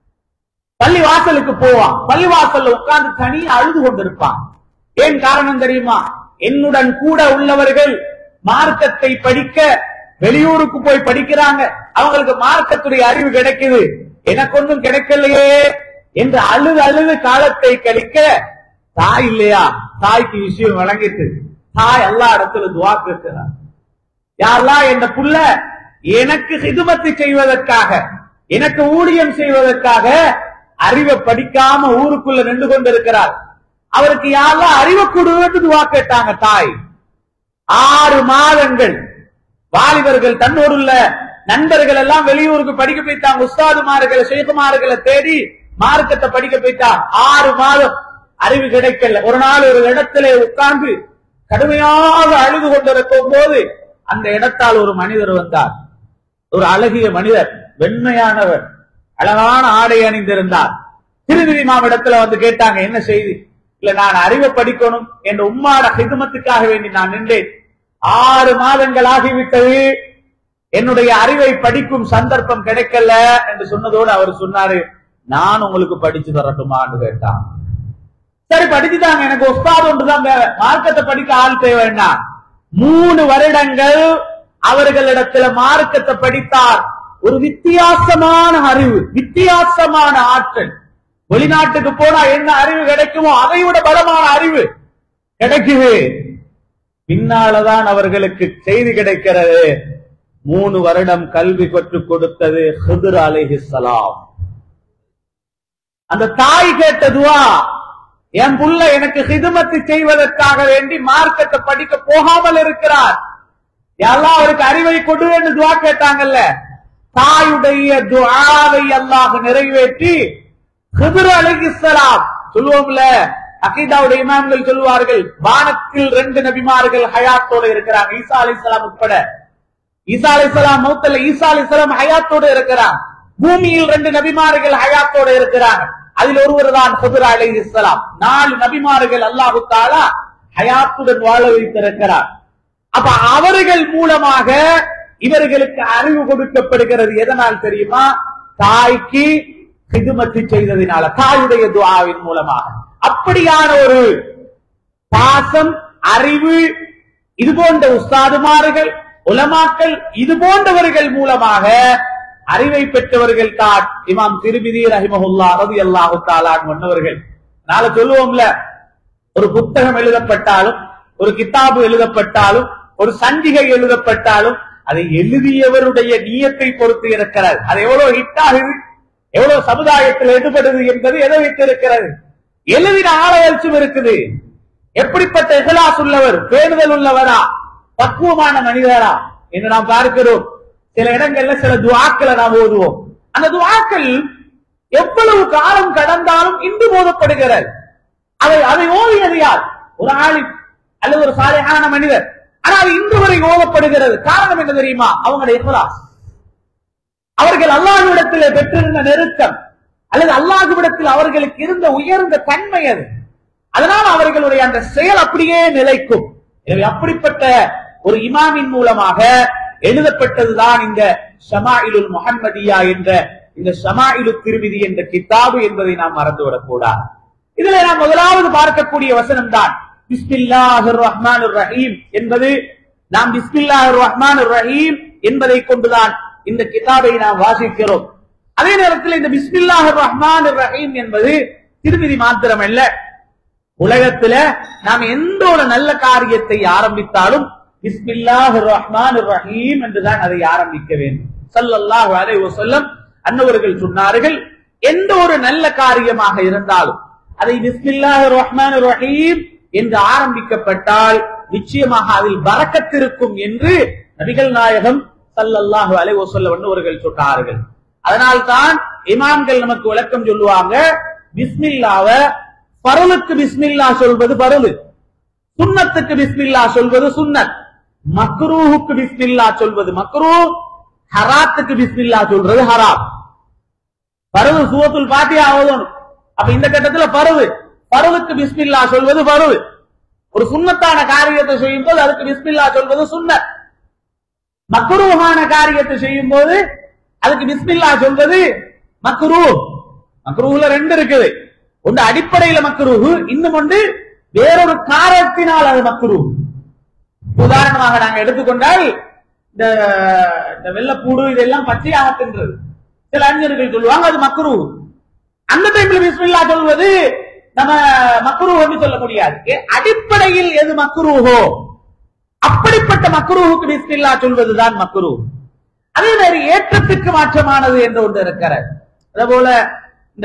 பள்ளி வாசலுக்கு போவான் பள்ளி வாசல்ல உட்கார்ந்து தனி அழுது கொண்டிருப்பான் ஏன் காரணம் தெரியுமா என்னுடன் கூட உள்ளவர்கள் மார்க்கத்தை படிக்க வெளியூருக்கு போய் படிக்கிறாங்க அவங்களுக்கு மார்க்கத்துடைய அறிவு கிடைக்குது எனக்கு ஒன்றும் கிடைக்கலையே என்று அழுது அழுது காலத்தை கழிக்க தாய் இல்லையா தாய்க்கு விஷயம் வழங்கிட்டு தாய் எல்லா இடத்துல துவா கேட்கிறார் யாரெல்லாம் இந்த புள்ள எனக்கு ஹிதுமத்து செய்வதற்காக எனக்கு ஊழியம் செய்வதற்காக அறிவை படிக்காம ஊருக்குள்ள நின்று கொண்டிருக்கிறார் அவருக்கு யாரெல்லாம் அறிவை கொடுன்னு துவா கேட்டாங்க தாய் ஆறு மாதங்கள் வாலிபர்கள் தன்னோடு உள்ள நண்பர்கள் எல்லாம் வெளியூருக்கு படிக்க போயிட்டாங்க உஸ்தாதுமார்களை சேகுமார்களை தேடி மார்க்கத்தை படிக்க போயிட்டா ஆறு மாதம் அறிவு கிடைக்கல ஒரு நாள் ஒரு இடத்துல உட்கார்ந்து கடுமையாக அழுது கொண்டிருக்கும் போது அந்த இடத்தால் ஒரு மனிதர் வந்தார் ஒரு அழகிய மனிதர் வெண்மையானவர் அழகான ஆடை அணிந்திருந்தார் திருநிதி மாவட்டத்துல வந்து கேட்டாங்க என்ன செய்தி இல்ல நான் அறிவை படிக்கணும் என்ற உம்மாட ஹிதுமத்துக்காக வேண்டி நான் நின்றேன் ஆறு மாதங்கள் ஆகிவிட்டது என்னுடைய அறிவை படிக்கும் சந்தர்ப்பம் கிடைக்கல என்று சொன்னதோடு அவர் சொன்னாரு நான் உங்களுக்கு படிச்சு தரட்டுமான்னு கேட்டான் சரி படிச்சுட்டாங்க எனக்கு ஒஸ்தாது ஒன்றுதான் தேவை மார்க்கத்தை படிக்க ஆள் தேவை வேண்டாம் மூணு வருடங்கள் அவர்களிடத்துல மார்க்கத்தை படித்தார் ஒரு வித்தியாசமான அறிவு வித்தியாசமான ஆற்றல் வெளிநாட்டுக்கு போனா என்ன அறிவு கிடைக்குமோ அதை விட பலமான அறிவு கிடைக்குது பின்னாலதான் அவர்களுக்கு செய்தி கிடைக்கிறது மூணு வருடம் கல்வி கற்றுக் கொடுத்தது ஹிதுர் அலைஹிஸ்ஸலாம் அந்த தாய் கேட்டதுவா என் புள்ள எனக்கு ஹிதுமத்து செய்வதற்காக வேண்டி மார்க்கத்தை படிக்க போகாமல் இருக்கிறார் எல்லாம் அவருக்கு அறிவை கொடு என்று துவா கேட்டாங்கல்ல தாயுடைய துஆவை அல்லாஹ் நிறைவேற்றி ஹிதுர் அலைஹிஸ்ஸலாம் சொல்லுவோம்ல அகீதாவுடைய இமாம்கள் சொல்லுவார்கள் வானத்தில் ரெண்டு நபிமார்கள் ஹயாத்தோட இருக்கிறாங்க ஈசா அலைஹிஸ்ஸலாம் உட்பட ஈசா அலைஹிஸ்ஸலாம் மௌத்தல்ல ஈசா அலைஹிஸ்ஸலாம் ஹயாத்தோட இருக்கிறாங்க பூமியில் ரெண்டு நபிமார்கள் ஹயாத்தோட இருக்கிறாங்க அதில் ஒருவர் தான் ஹுதுர் அலைஹிஸ்ஸலாம் நாலு நபிமார்கள் அல்லாஹு தாலா ஹயாத்துடன் வாழ வைத்திருக்கிறார் அப்ப அவர்கள் மூலமாக இவர்களுக்கு அறிவு கொடுக்கப்படுகிறது எதனால் தெரியுமா தாய்க்கு ஹிதுமத்து செய்ததினால தாயுடைய துஆவின் மூலமாக அப்படியான ஒரு பாசம் அறிவு இது போன்ற உஸ்தாதுமார்கள் உலமாக்கள் இது போன்றவர்கள் மூலமாக அறிவை பெற்றவர்கள் தான் இமாம் திருமிதி ரஹிமஹுல்லா ரதி அல்லாஹு தாலான் சொன்னவர்கள் நாளை சொல்லுவோம்ல ஒரு புத்தகம் எழுதப்பட்டாலும் ஒரு கித்தாபு எழுதப்பட்டாலும் ஒரு சஞ்சிகை எழுதப்பட்டாலும் அதை எழுதியவருடைய நீயத்தை பொறுத்து இருக்கிறது அது எவ்வளவு ஹிட் ஆகுது எவ்வளவு சமுதாயத்தில் எடுபடுது என்பது எதை வைத்து இருக்கிறது எழுதின ஆலயச்சும் இருக்குது எப்படிப்பட்ட இகலாஸ் உள்ளவர் பேணுதல் உள்ளவரா பக்குவமான மனிதரா என்று நாம் பார்க்கிறோம் சில இடங்கள்ல சில துவாக்களை நாம் ஓதுவோம் அந்த துவாக்கள் எவ்வளவு காலம் கடந்தாலும் இன்று போதப்படுகிறது அதை அதை ஓதியது யார் ஒரு ஆளின் அல்லது ஒரு சாலையான மனிதர் ஆனால் இன்று வரை ஓதப்படுகிறது காரணம் என்ன தெரியுமா அவங்களுடைய இஹ்லாஸ் அவர்கள் அல்லாஹ்விடத்திலே பெற்றிருந்த நெருக்கம் அல்லது அல்லாஹுவிடத்தில் அவர்களுக்கு இருந்த உயர்ந்த தன்மை அது அதனால் அவர்களுடைய அந்த செயல் அப்படியே நிலைக்கும் எனவே அப்படிப்பட்ட ஒரு இமாமின் மூலமாக எழுதப்பட்டதுதான் இந்த ஷமாயிலுல் முஹம்மதியா என்ற இந்த ஷமாயிலு திருவிதி என்ற கிதாபு என்பதை நாம் மறந்துவிடக் கூடாது இதுல நாம் முதலாவது பார்க்கக்கூடிய வசனம் தான் பிஸ்மில்லாஹிர் ரஹ்மானிர் ரஹீம் என்பது நாம் பிஸ்மில்லாஹிர் ரஹ்மானிர் ரஹீம் என்பதை கொண்டுதான் இந்த கிதாபை நாம் வாசிக்கிறோம் அதே நேரத்தில் இந்த பிஸ்மில்லாஹிர் ரஹ்மானிர் ரஹீம் என்பது திருவிதி மாத்திரமல்ல உலகத்துல நாம் எந்த ஒரு நல்ல காரியத்தை ஆரம்பித்தாலும் பிஸ்மில்லாஹிர் ரஹ்மானிர் ரஹீம் என்றுதான் அதை ஆரம்பிக்க வேண்டும் ஸல்லல்லாஹு அலைஹி வஸல்லம் அன்னவர்கள் சொன்னார்கள் எந்த ஒரு நல்ல காரியமாக இருந்தாலும் அதை பிஸ்மில்லாஹிர் ரஹ்மானிர் ரஹீம் என்று ஆரம்பிக்கப்பட்டால் நிச்சயமாக அதில் பரக்கத்திருக்கும் என்று நபிகள் நாயகம் ஸல்லல்லாஹு அலைஹி வஸல்லம் அன்னவர்கள் சொன்னார்கள் அதனால்தான் இமாம்கள் நமக்கு விளக்கம் சொல்லுவாங்க பிஸ்மில்லாவ பரலுக்கு பிஸ்மில்லா சொல்வது பரலு சுன்னத்துக்கு பிஸ்மில்லா சொல்வது சுன்னத் மக்ரூஹுக்கு பிஸ்மில்லா சொல்வது மக்ரூ ஹராத்துக்கு பிஸ்மில்லா சொல்றது ஹராம் பருவு சூவத்துல் பாத்தியா ஓதணும் அப்ப இந்த கட்டத்துல பருவு பருவுக்கு பிஸ்மில்லா சொல்வது பருவு ஒரு சுன்னத்தான காரியத்தை செய்யும் போது அதுக்கு பிஸ்மில்லா சொல்வது சுன்னத் மக்ரூஹான காரியத்தை செய்யும் போது அதுக்கு பிஸ்மில்லா சொல்வது மக்ரூ மக்ரூஹ்ல ரெண்டு இருக்குது ஒன்று அடிப்படையில மக்ரூஹு இன்னும் ஒன்று வேறொரு காரணத்தினால் அது மக்ரூஹ் உதாரணமாக நாங்க எடுத்துக்கொண்டால் இந்த இந்த வெள்ளப்பூடு இதெல்லாம் பச்சையாக தின்றது சில அறிஞர்கள் சொல்லுவாங்க அது மக்ரூ அந்த டைம்ல பிஸ்மில்லா சொல்வது நம்ம மக்ரூஹ்னு சொல்ல முடியாது ஏ- அடிப்படையில் எது மக்ரூஹோ அப்படிப்பட்ட மக்ரூஹுக்கு பிஸ்மில்லா சொல்வதுதான் மக்ரூ அதே மாதிரி ஏற்றத்துக்கு மாற்றமானது என்று ஒன்று இருக்கிறது அதே போல இந்த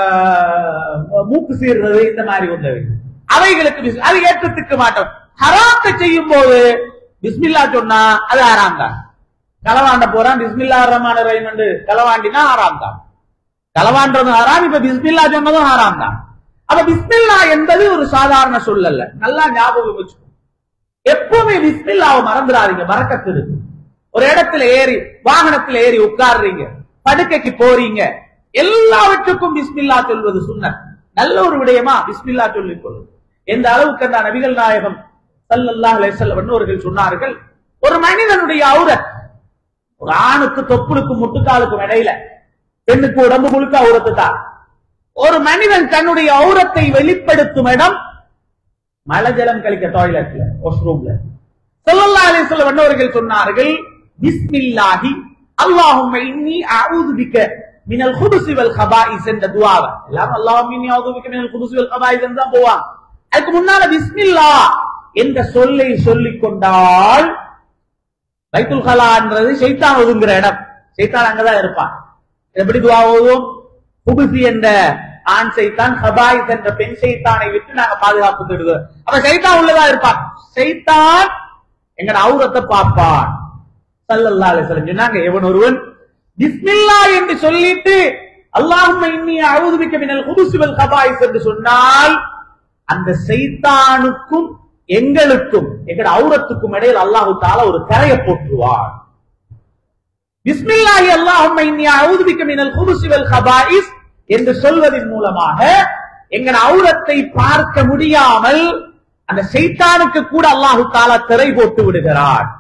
மூக்கு சீர்றது இந்த மாதிரி ஒன்று இருக்கு. அவைகளுக்கு பிஸ்- அது ஏற்றத்துக்கு மாற்றம் ஹராத்தை செய்யும் போது பிஸ்மில்லா சொன்னா அது ஆறாம் தான் களவாண்ட போறான் பிஸ்மில்லா ரஹ்மான் ரஹீம் என்று களவாண்டினா ஆறாம் தான் களவான்றது ஹராம் இப்ப பிஸ்மில்லா சொன்னதும் ஹராம் தான் அப்ப பிஸ்மில்லா என்பது ஒரு சாதாரண சொல்லல்ல நல்லா ஞாபகம் வச்சுக்கோ எப்பவுமே பிஸ்மில்லாவை மறந்துடாதீங்க மறக்கத்து இருக்கு ஒரு இடத்துல ஏறி வாகனத்துல ஏறி உட்கார்றீங்க படுக்கைக்கு போறீங்க எல்லாவற்றுக்கும் பிஸ்மில்லா சொல்வது சுன்னத் நல்ல ஒரு விடயமா பிஸ்மில்லா சொல்லிக் கொள்வது எந்த அளவுக்கு அந்த நபிகள் நாயகம் ஸல்லல்லாஹு அலைஹி வஸல்லம் அவர்கள் சொன்னார்கள் ஒரு மனிதனுடைய அவுரத் ஒரு ஆணுக்கு தொப்புளுக்கும் முட்டுக்காலுக்கும் இடையில பெண்ணுக்கு உடம்பு முழுக்க அவுரத்து தான் ஒரு மனிதன் தன்னுடைய அவுரத்தை வெளிப்படுத்தும் இடம் மலஜலம் கழிக்க டாய்லெட்ல வாஷ்ரூம்ல ஸல்லல்லாஹு அலைஹி வஸல்லம் அன்னவர்கள் சொன்னார்கள் பிஸ்மில்லாஹி அல்லாஹும்ம இன்னி அஊது பிக்க மினல் குபுசி வல் கபாயிஸ் என்ற துஆவை எல்லாம் அல்லாஹும்ம இன்னி அஊது பிக்க மினல் குபுசி வல் கபாயிஸ் என்று தான் போவாங்க அதுக்கு முன்னால பிஸ்மில்லா என்ற சொல்லை சொல்லிக் கொண்டால் பைத்துல் கலான்றது ஷைத்தான் ஒதுங்குற இடம் ஷைத்தான் அங்கதான் இருப்பான் எப்படி துவா ஓதுவோம் குபுசி என்ற ஆண் சைத்தான் ஹபாயிஸ் என்ற பெண் சைத்தானை விட்டு நாங்க பாதுகாப்பு தேடுவோம் அப்ப சைத்தான் உள்ளதா இருப்பான் சைத்தான் எங்கட அவுரத்தை பார்ப்பான் சல்லல்லாஹு அலைஹி வஸல்லம் சொன்னாங்க எவன் ஒருவன் பிஸ்மில்லா என்று சொல்லிட்டு அல்லாஹும்ம இன்னி அஊது பிக்க மினல் குபுசி வல் கபாயிஸ் என்று சொன்னால் அந்த சைத்தானுக்கும் எங்களுக்கும் எங்கட அவுரத்துக்கும் இடையில் அல்லாஹு தாலா ஒரு கரையை போற்றுவான் பிஸ்மில்லாஹி அல்லாஹும்ம இன்னி அஊது பிக்க மினல் குபுசி வல் கபாயிஸ் என்று சொல்வதன் மூலமாக எங்கட அவுரத்தை பார்க்க முடியாமல் அந்த சைத்தானுக்கு கூட அல்லாஹு தாலா திரை போட்டு விடுகிறான்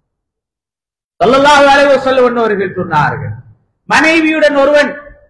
ஸல்லல்லாஹு அலைஹி வஸல்லம் அவர்கள் சொன்னார்கள் மனைவியுடன் ஒருவன்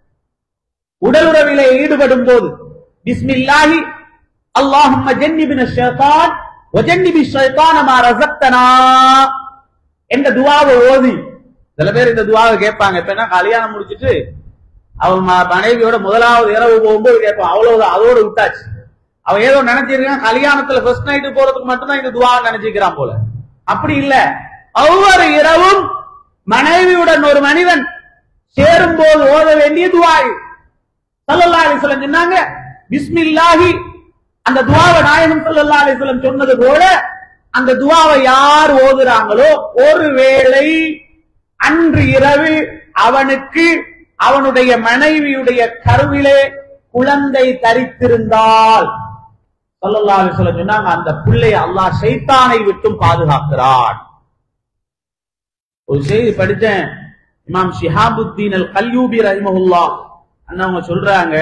உடலுறவிலே ஈடுபடும் போது பிஸ்மில்லாஹி அல்லாஹும்ம ஜன்னிபின ஷைத்தான் வஜன்னிபி ஷைத்தான மா ரஸக்தனா என்ற துஆவை ஓதி சில பேர் இந்த துஆவை கேட்பாங்க இப்ப என்ன கல்யாணம் முடிச்சிட்டு அவன் ம- மனைவியோட முதலாவது இரவு போகும்போது கேட்பான் அவ்வளவுதான் அதோட விட்டாச்சு அவன் ஏதோ நினைச்சிருக்கான் கல்யாணத்துல ஃபர்ஸ்ட் நைட்டு போறதுக்கு மட்டும்தான் இந்த துவா நினைச்சிக்கிறான் போல அப்படி இல்ல ஒவ்வொரு இரவும் மனைவியுடன் ஒரு மனிதன் சேரும் போது ஓத வேண்டிய துவா இது. ஸல்லல்லாஹு அலைஹி வஸல்லம் சொன்னாங்க பிஸ்மில்லாஹி அந்த துவாவை நாயகம் ஸல்லல்லாஹு அலைஹி வஸல்லம் சொன்னது போல அந்த துவாவை யார் ஓதுறாங்களோ ஒருவேளை அன்று இரவு அவனுக்கு அவனுடைய மனைவியுடைய கருவிலே குழந்தை தரித்திருந்தால் ஸல்லல்லாஹு அலைஹி வஸல்லம் சொன்னாங்க அந்த பிள்ளையை அல்லாஹ் ஷைத்தானை விட்டும் பாதுகாக்கிறான் ஒரு செய்தி படித்தேன் இமாம் ஷிஹாபுத்தீன் அல் கல்யூபி ரஹிமஹுல்லா அண்ணா அவங்க சொல்றாங்க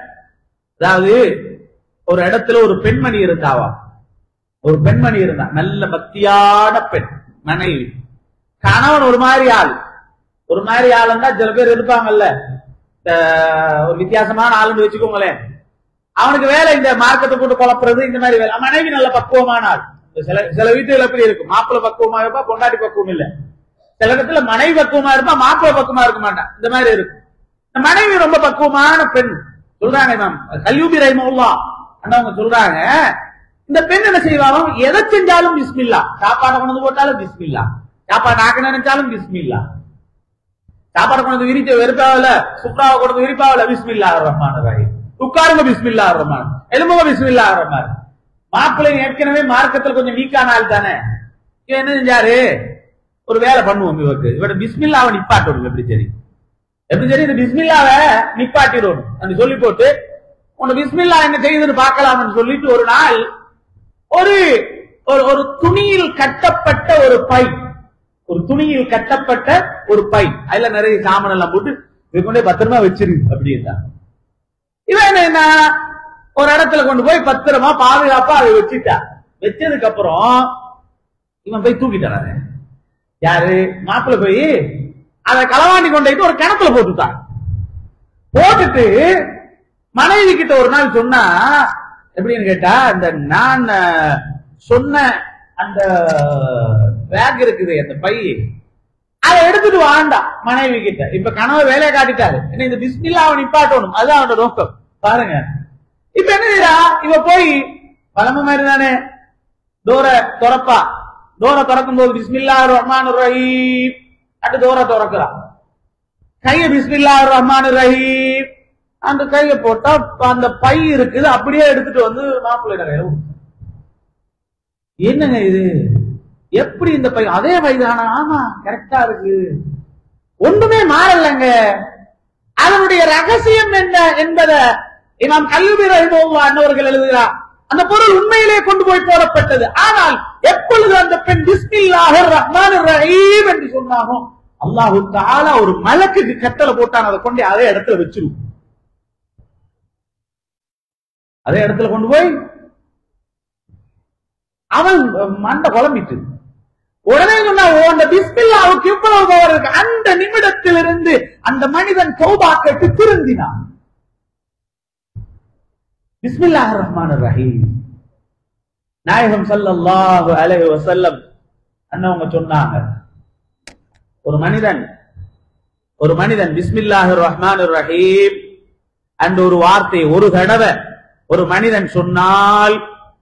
அதாவது ஒரு இடத்துல ஒரு பெண்மணி இருந்தாவா ஒரு பெண்மணி இருந்தா நல்ல பக்தியான பெண் மனைவி கணவன் ஒரு மாதிரி ஆள் ஒரு மாதிரி ஆளுன்னா சில பேர் இருப்பாங்கல்ல இந்த ஒரு வித்தியாசமான ஆளுன்னு வச்சுக்கோங்களேன் அவனுக்கு வேலை இந்த மார்க்கத்தை போட்டு குழப்புறது இந்த மாதிரி வேலை மனைவி நல்ல பக்குவமான ஆள் சில சில வீட்டுகள் எப்படி இருக்கும் மாப்பிள்ளை பக்குவமா இருப்பா பொண்டாட்டி பக்குவம் இல்ல சில இடத்துல மனைவி பக்குவமா இருப்பா மாப்பிள்ளை பக்குவமா இருக்க மாட்டான் இந்த மாதிரி இருக்கும் இந்த மனைவி ரொம்ப பக்குவமான பெண் சொல்றாங்க மேம் கல்யூபி ரைமவுல்லா அண்ணவங்க சொல்றாங்க இந்த பெண் என்ன செய்வாலும் எதை செஞ்சாலும் பிஸ்மில்லா சாப்பாடு கொண்டு வந்து போட்டாலும் பிஸ்மில்லா சாப்பாடு ஆக்க நினைச்சாலும் பிஸ்மில்லா சாப்பாடு கொண்டு வந்து விரிச்ச வெறுப்பாவில சுப்ராவை கொண்டு வந்து விரிப்பாவில பிஸ்மில்லா ரஹ்மான் ரஹீம் உட்காருங்க பிஸ்மில்லா ரஹ்மான் எலும்புங்க பிஸ்மில்லா ரஹ்மான் மாப்பிள்ளை ஏற்கனவே மார்க்கத்துல கொஞ்சம் வீக்கான ஆள் தானே இவன் என்ன செஞ்சாரு ஒரு வேலை பண்ணுவோம் இவருக்கு இவட பிஸ்மில்லாவை நிப்பாட்டணும் எப்படி சரி எப்படி சரி இந்த பிஸ்மில்லாவை நிப்பாட்டிடணும் அப்படி சொல்லி போட்டு உன்னை பிஸ்மில்லா என்ன செய்யுதுன்னு பார்க்கலாம்னு சொல்லிட்டு ஒரு நாள் ஒரு ஒரு ஒரு துணியில் கட்டப்பட்ட ஒரு பை ஒரு துணியில் கட்டப்பட்ட ஒரு பை அதுல நிறைய சாமான் எல்லாம் போட்டு இது கொண்டே பத்திரமா வச்சிரு அப்படின்னா இவன் என்ன என்ன ஒரு இடத்துல கொண்டு போய் பத்திரமா பாதுகாப்பா அதை வச்சுட்டா வச்சதுக்கு அப்புறம் இவன் போய் தூக்கிட்டான் யாரு மாப்பிள்ள போய் அதை களவாண்டி கொண்டு போயிட்டு ஒரு கிணத்துல போட்டுட்டான் போட்டுட்டு மனைவி கிட்ட ஒரு நாள் சொன்னா எப்படின்னு கேட்டா இந்த நான் அஹ், சொன்ன அந்த பேக் இருக்குது அந்த பை அதை எடுத்துட்டு வாண்டா மனைவி கிட்ட இப்ப கனவு வேலையை காட்டிட்டாரு என்ன இந்த பிஸ்மில்லா அவன் நிப்பாட்டணும் அதுதான் அவனோட நோக்கம் பாருங்க இப்ப என்ன செய்யறா இவ போய் பழம மாதிரி தானே டோர திறப்பா டோர திறக்கும் போது பிஸ்மில்லா ரஹ்மான் ரஹீம் அட்டு டோர திறக்கிறா கைய பிஸ்மில்லா ரஹ்மான் ரஹீம் அந்த கைய போட்டா அந்த பை இருக்குது அப்படியே எடுத்துட்டு வந்து மாப்பிள்ளை கையில கொடுத்தா. என்னங்க இது எப்படி இந்த பை அதே பைதானா ஆமா கரெக்டா இருக்கு ஒன்றுமே மாறலங்க அதனுடைய ரகசியம் என்ன என்பதை இமாம் கல்வி ரஹிமோவா அன்னவர்கள் எழுதுகிறார் அந்த பொருள் உண்மையிலே கொண்டு போய் போடப்பட்டது ஆனால் எப்பொழுது அந்த பெண் பிஸ்மில்லாஹ் ரஹ்மான் ரஹீம் என்று சொன்னானோ அல்லாஹு தாலா ஒரு மலக்குக்கு கட்டளை போட்டான் அதை கொண்டு அதே இடத்துல வச்சிரும் அதே இடத்துல கொண்டு போய் அவன் மண்டை குழம்பிட்டு உடனே சொன்னா ஓ அந்த பிஸ்மில்லாவுக்கு இவ்வளவு பவர் இருக்கு அந்த நிமிடத்திலிருந்து அந்த மனிதன் தௌபா கேட்டு திருந்தினான் பிஸ்மில்லாஹ் ரஹ்மான் ரஹீம் நாயகம் ஸல்லல்லாஹு அலைஹி வஸல்லம் அண்ணவங்க சொன்னாங்க ஒரு மனிதன் ஒரு மனிதன் பிஸ்மில்லாஹ் ரஹ்மான் ரஹீம் அந்த ஒரு வார்த்தை ஒரு தடவை ஒரு மனிதன் சொன்னால்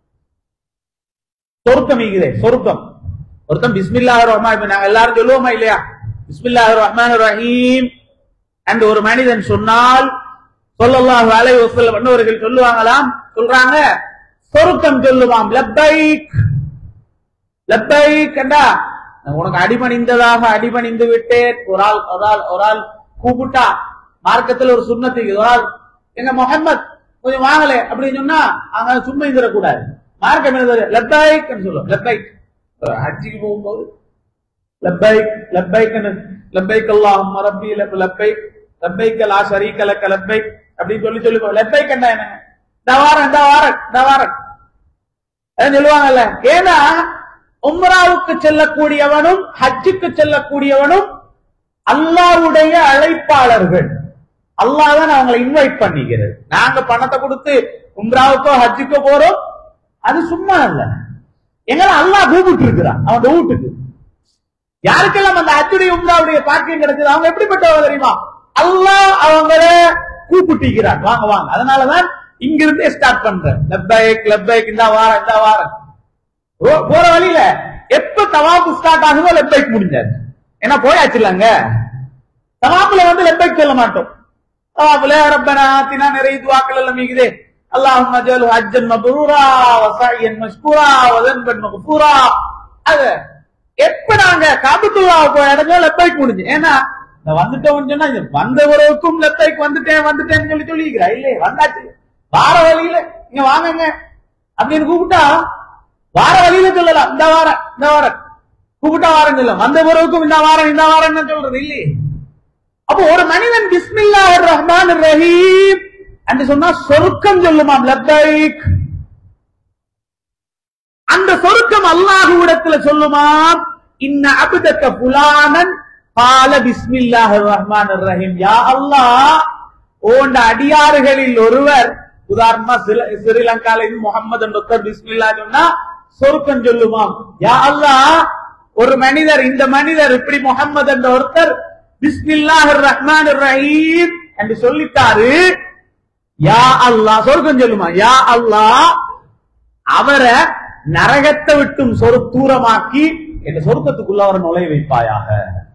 சொர்க்கம் ஈகுதே சொர்க்கம் ஒருத்தன் பிஸ்மில்லாஹ் ரஹ்மான் இப்ப நாங்க எல்லாரும் சொல்லுவோமா இல்லையா பிஸ்மில்லாஹ் ரஹ்மான் ரஹீம் என்று ஒரு மனிதன் சொன்னால் ஸல்லல்லாஹு அலைஹி வஸல்லம் அன்னவர்கள் சொல்லுவாங்களாம் சொல்றாங்க சொர்க்கம் சொல்லுவாம் லப்பைக் லப்பைக் கண்டா நான் உனக்கு அடிபணிந்ததாக அடிபணிந்து விட்டேன் ஒரு ஆள் ஒரு ஆள் ஒரு ஆள் கூப்பிட்டா மார்க்கத்தில் ஒரு சுண்ணத்துக்கு ஒரு ஆள் எங்க முகம்மத் கொஞ்சம் வாங்கலே அப்படின்னு சொன்னா அங்க சும்மா இருந்துடக்கூடாது மார்க்கம் என்னது லப்பைக் சொல்லுவோம் லப்பைக் ஹஜ்ஜிக்கு போகும்போது லப்பைக் லப்பைக் லப்பைக் அல்லாஹும் ரப்பி லப் லப்பைக் லப்பைக் லா ஷரீக லக்க லப்பைக் அப்படின்னு சொல்லி சொல்லி போ- லப்பைக் என்ன என்ன இந்த வாரம் இந்த வாரம் இந்த வாரம் அதான் சொல்லுவாங்கல்ல ஏன்னா உம்ராவுக்கு செல்லக்கூடியவனும் ஹஜ்ஜுக்கு செல்லக்கூடியவனும் அல்லாஹ்வுடைய அழைப்பாளர்கள் அல்லாஹ் தான் அவங்களை இன்வைட் பண்ணிக்கிறது நாங்க பணத்தை கொடுத்து உம்ராவுக்கோ ஹஜ்ஜுக்கோ போறோம் அது சும்மா இல்ல எங்களை அல்லாஹ் கூப்பிட்டு இருக்கிறான் அவன் வீட்டுக்கு யாருக்கெல்லாம் அந்த ஹஜ்ஜுடைய உம்ராவுடைய பாக்கியம் கிடைச்சது அவங்க எப்படிப்பட்டவங்க தெரியுமா அல்லாஹ் அவங்கள கூப்பிட்டிருக்கிறான் வாங்க வாங்க அதனாலதான் இங்கிருந்தே ஸ்டார்ட் பண்றேன் லப்பைக் லப்பைக் இந்த வாரம் இந்த வாரம் ரோ- போற வழியில எப்ப தவாப்பு ஸ்டார்ட் ஆகுதோ லெப்பைக் முடிஞ்சாரு ஏன்னா போயாச்சுலங்க தவாப்புல வந்து லெப்பைக் சொல்ல மாட்டோம் தவாப்புல ரப்பனா ஆத்தினா நிறைய துவாக்கள் எல்லாம் மிகுதே அல்லாஹும்ம ஜல் ஹஜ்ஜன் மப்ரூரா வஸாயன் மஷ்கூரா வதன்பன் மக்ஃபூரா அது எப்ப நாங்க காபத்துல்லாஹ் போய் அடைஞ்சோ லெப்பைக் முடிஞ்சு ஏன்னா இந்த வந்துட்டோம்னு சொன்னா இது வந்த உறவுக்கும் லெப்பைக் வந்துட்டேன் வந்துட்டேன்னு சொல்லி சொல்லிக்கிறா இல்லையே வந்தாச்சு வார வழியில இங்க வாங்குங்க அப்படின்னு கூப்பிட்டா வார வழியில சொல்லலாம் இந்த வாரம் இந்த வாரம் கூப்பிட்டா வாரம் சொல்லலாம் வந்த பிறகுக்கும் இந்த வாரம் இந்த வாரம் சொல்றது இல்லையே அப்போ ஒரு மனிதன் பிஸ்மில்லா ரஹ்மான் ரஹீம் என்று சொன்னா சொருக்கம் சொல்லுமாம் லப்பைக் அந்த சொருக்கம் அல்லாஹுவிடத்துல சொல்லுமாம் இன்ன அபுதக்க புலானன் பால பிஸ்மில்லாஹ் ரஹ்மான் ரஹீம் யா அல்லாஹ் ஓண்ட அடியாறுகளில் ஒருவர் உதாரணமா சில- ஸ்ரீலங்கால இருந்து முகமது டாக்டர் பிஸ்மில்லா சொன்னா சொருக்கம் சொல்லுமாம் யா அல்லாஹ் ஒரு மனிதர் இந்த மனிதர் இப்படி முகமது என்ற ஒருத்தர் பிஸ்மில்லாஹ் ரஹ்மான் ரஹீம் என்று சொல்லிட்டாரு யா அல்லாஹ் சொர்க்கம் சொல்லுமா யா அல்லாஹ் அவரை நரகத்தை விட்டும் சொரு தூரமாக்கி என்ற சொர்க்கத்துக்குள்ள அவரை நுழைய வைப்பாயாக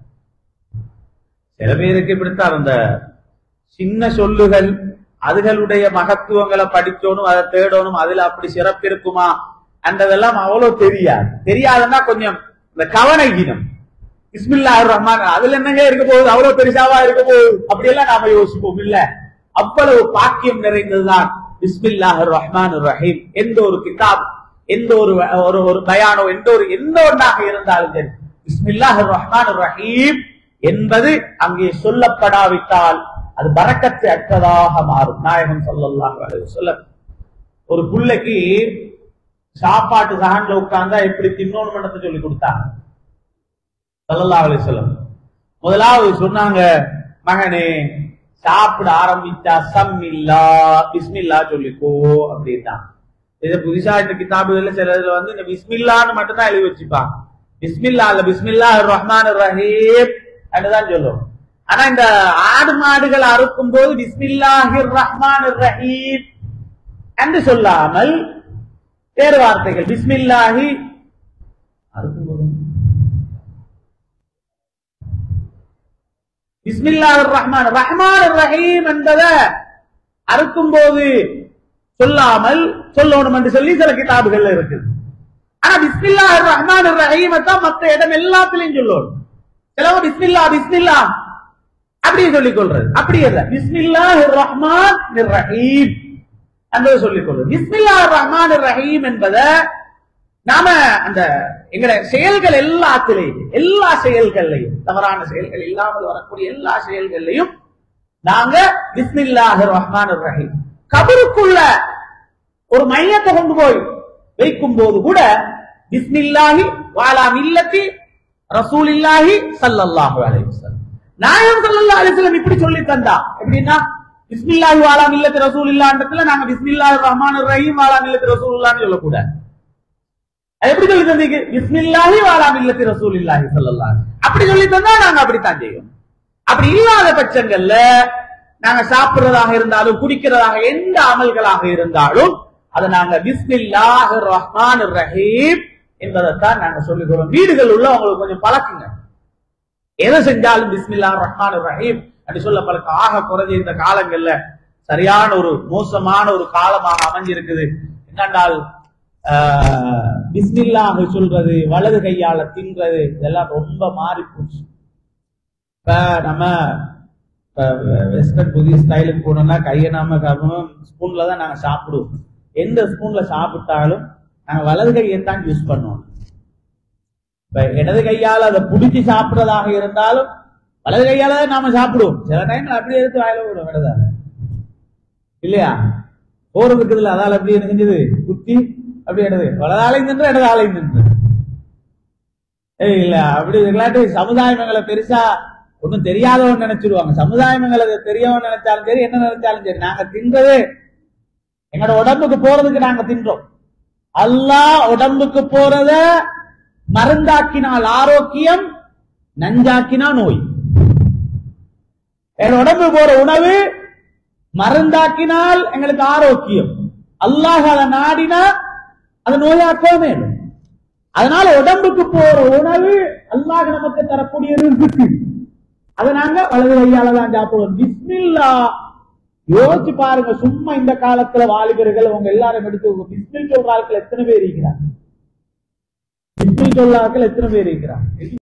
சில பேருக்கு இப்படித்தான் அந்த சின்ன சொல்லுகள் அதுகளுடைய மகத்துவங்களை படிக்கணும் அதை தேடணும் அதுல அப்படி சிறப்பு இருக்குமா என்றதெல்லாம் அவ்வளவு தெரியாது தெரியாதுன்னா கொஞ்சம் இந்த கவனகீனம் இஸ்மில்லா ரஹ்மான் அதுல என்னங்க இருக்க போகுது அவ்வளவு பெருசாவா இருக்க போகுது அப்படியெல்லாம் நாம யோசிப்போம் இல்ல அவ்வளவு பாக்கியம் நிறைந்ததுதான் பிஸ்மில்லாஹ் ரஹ்மான் ரஹீம் எந்த ஒரு கிதாப் எந்த ஒரு ஒரு ஒரு பயானோ எந்த ஒரு எந்த ஒன்றாக இருந்தாலும் சரி பிஸ்மில்லாஹ் ரஹ்மான் ரஹீம் என்பது அங்கே சொல்லப்படாவிட்டால் அது பறக்கத்து அற்றதாக மாறும் நாயகம் ஸல்லல்லாஹு அலைஹி வஸல்லம் ஒரு புள்ளைக்கு சாப்பாட்டு சகான்ல உட்கார்ந்தா எப்படி தின்னோன்னு மட்டும் சொல்லி கொடுத்தாங்க ஸல்லல்லாஹு அலைஹி வஸல்லம் முதலாவது சொன்னாங்க மகனே சாப்பிட ஆரம்பிச்சா சம்மில்லா பிஸ்மில்லா சொல்லிக்கோ அப்படின்னா இது புதுசா இந்த கிதாபுகள்ல சில இதுல வந்து இந்த பிஸ்மில்லான்னு மட்டும் தான் எழுதி வச்சுப்பாங்க பிஸ்மில்லா இல்ல பிஸ்மில்லா ரஹ்மான் ரஹீம் தான் சொல்லும் ஆனா இந்த ஆடு மாடுகள் அறுக்கும் போது பிஸ்மில்லாஹிர் ரஹ்மான் ரஹீம் என்று சொல்லாமல் வேறு வார்த்தைகள் பிஸ்மில்லாஹி அறுக்கும் போது பிஸ்மில்லாஹ் ரஹ்மான் ரஹ்மான் ரஹீம் என்பதை அறுக்கும் போது சொல்லாமல் சொல்லணும் என்று சொல்லி சில கிதாபுகள்ல இருக்குது ஆனா பிஸ்மில்லாஹ் ரஹ்மான் ரஹீம் தான் மத்த இடம் எல்லாத்திலையும் சொல்லணும் சிலவங்க பிஸ்மில்லா பிஸ்மில்லா அப்படியே சொல்லிக் கொள்றது அப்படி இல்ல பிஸ்மில்லாஹ் ரஹ்மான் ரஹீம் என்பதை சொல்லிக் கொள்றது பிஸ்மில்லாஹ் ரஹ்மான் ரஹீம் என்பதை நாம அந்த எங்களை செயல்கள் எல்லாத்திலையும் எல்லா செயல்கள்லையும் தவறான செயல்கள் இல்லாமல் வரக்கூடிய எல்லா செயல்கள்லையும் நாங்க பிஸ்மில்லாஹ் ரஹ்மான் ரஹீம் கபருக்குள்ள ஒரு மையத்தை கொண்டு போய் வைக்கும் போது கூட பிஸ்மில்லாஹி வாலா மில்லத்தி ரசூலில்லாஹி ஸல்லல்லாஹு அலைஹி வஸல்லம் நாயகம் ஸல்லல்லாஹு அலைஹி வஸல்லம் இப்படி சொல்லி தந்தா எப்படின்னா பிஸ்மில்லாஹி வாலா மில்லத்தி ரசூலில்லாஹ்ன்றதுல நாங்க பிஸ்மில்லாஹிர் ரஹ்மானிர் ரஹீம் வாலா மில்லத்தி ரசூலுல்லாஹ்னு சொல்லக்கூடாது அது எப்படி சொல்லி தந்தீங்க பிஸ்மில்லாஹி வாலா மில்லத்தி ரசூலில்லாஹி ஸல்லல்லாஹு அலைஹி வஸல்லம். அப்படி சொல்லி தந்தா நாங்க அப்படித்தான் செய்வோம் அப்படி இல்லாத பட்சங்கள்ல நாங்க சாப்பிடுறதாக இருந்தாலும் குடிக்கிறதாக எந்த அமல்களாக இருந்தாலும் அதை நாங்க பிஸ்மில்லாஹ் ரஹ்மான் ரஹீம் என்பதைத்தான் நாங்க சொல்லுகிறோம் வீடுகள் உள்ள உங்களுக்கு கொஞ்சம் பழக்குங்க எதை செஞ்சாலும் பிஸ்மில்லா ரஹ்மான் ரஹீம் அப்படி சொல்ல பழக்க ஆக குறைஞ்ச இந்த காலங்கள்ல சரியான ஒரு மோசமான ஒரு காலமாக அமைஞ்சிருக்குது என்னென்றால் ஆஹ், பிஸ்மில்லாஹ் சொல்றது வலது கையால தின்றது இதெல்லாம் ரொம்ப மாறி போச்சு இப்ப நம்ம வெஸ்டர்ன் புதிய ஸ்டைலுக்கு போனோம்னா கையை நாம ஸ்பூன்ல தான் நாங்க சாப்பிடுவோம் எந்த ஸ்பூன்ல சாப்பிட்டாலும் நாங்க வலது கையை தான் யூஸ் பண்ணுவோம் இப்ப இடது கையால அதை புடிச்சு சாப்பிடுறதாக இருந்தாலும் வலது கையால தான் நாம சாப்பிடுவோம் சில டைம்ல அப்படியே எடுத்து வாயில விடும் இடதால இல்லையா போர் இருக்குதுல்ல அதால அப்படி என்ன செஞ்சது குத்தி அப்படி எடுது வலதாலையும் நின்று இடதாலையும் நின்று ஏய் இல்ல அப்படி இல்லாட்டி சமுதாயம் எங்களை பெருசா ஒண்ணும் தெரியாதவன் நினைச்சிருவாங்க சமுதாயம் எங்களை தெரியவன் நினைச்சாலும் சரி என்ன நினைச்சாலும் சரி நாங்க தின்றது எங்களோட உடம்புக்கு போறதுக்கு நாங்க தின்றோம் அல்லாஹ் உடம்புக்கு போறத மருந்தாக்கினால் ஆரோக்கியம் நஞ்சாக்கினா நோய் எங்க உடம்பு போற உணவு மருந்தாக்கினால் எங்களுக்கு ஆரோக்கியம் அல்லாஹ் அதை நாடினா அது நோயாக்கவும் வேணும் அதனால உடம்புக்கு போற உணவு அல்லாஹ் நமக்கு தரக்கூடிய ரிஸ்க்கு அதை நாங்க வலது கையால தான் சாப்பிடுவோம் பிஸ்மில்லா யோசிச்சு பாருங்க சும்மா இந்த காலத்துல வாலிபர்கள் அவங்க எல்லாரும் எடுத்து பிஸ்மில் சொல்ற ஆட்கள் எத்தனை பேர் இருக்கிறாங்க பிஸ்மில் சொல்ற ஆட்கள் எத்தனை பேர் இருக்கிறாங்க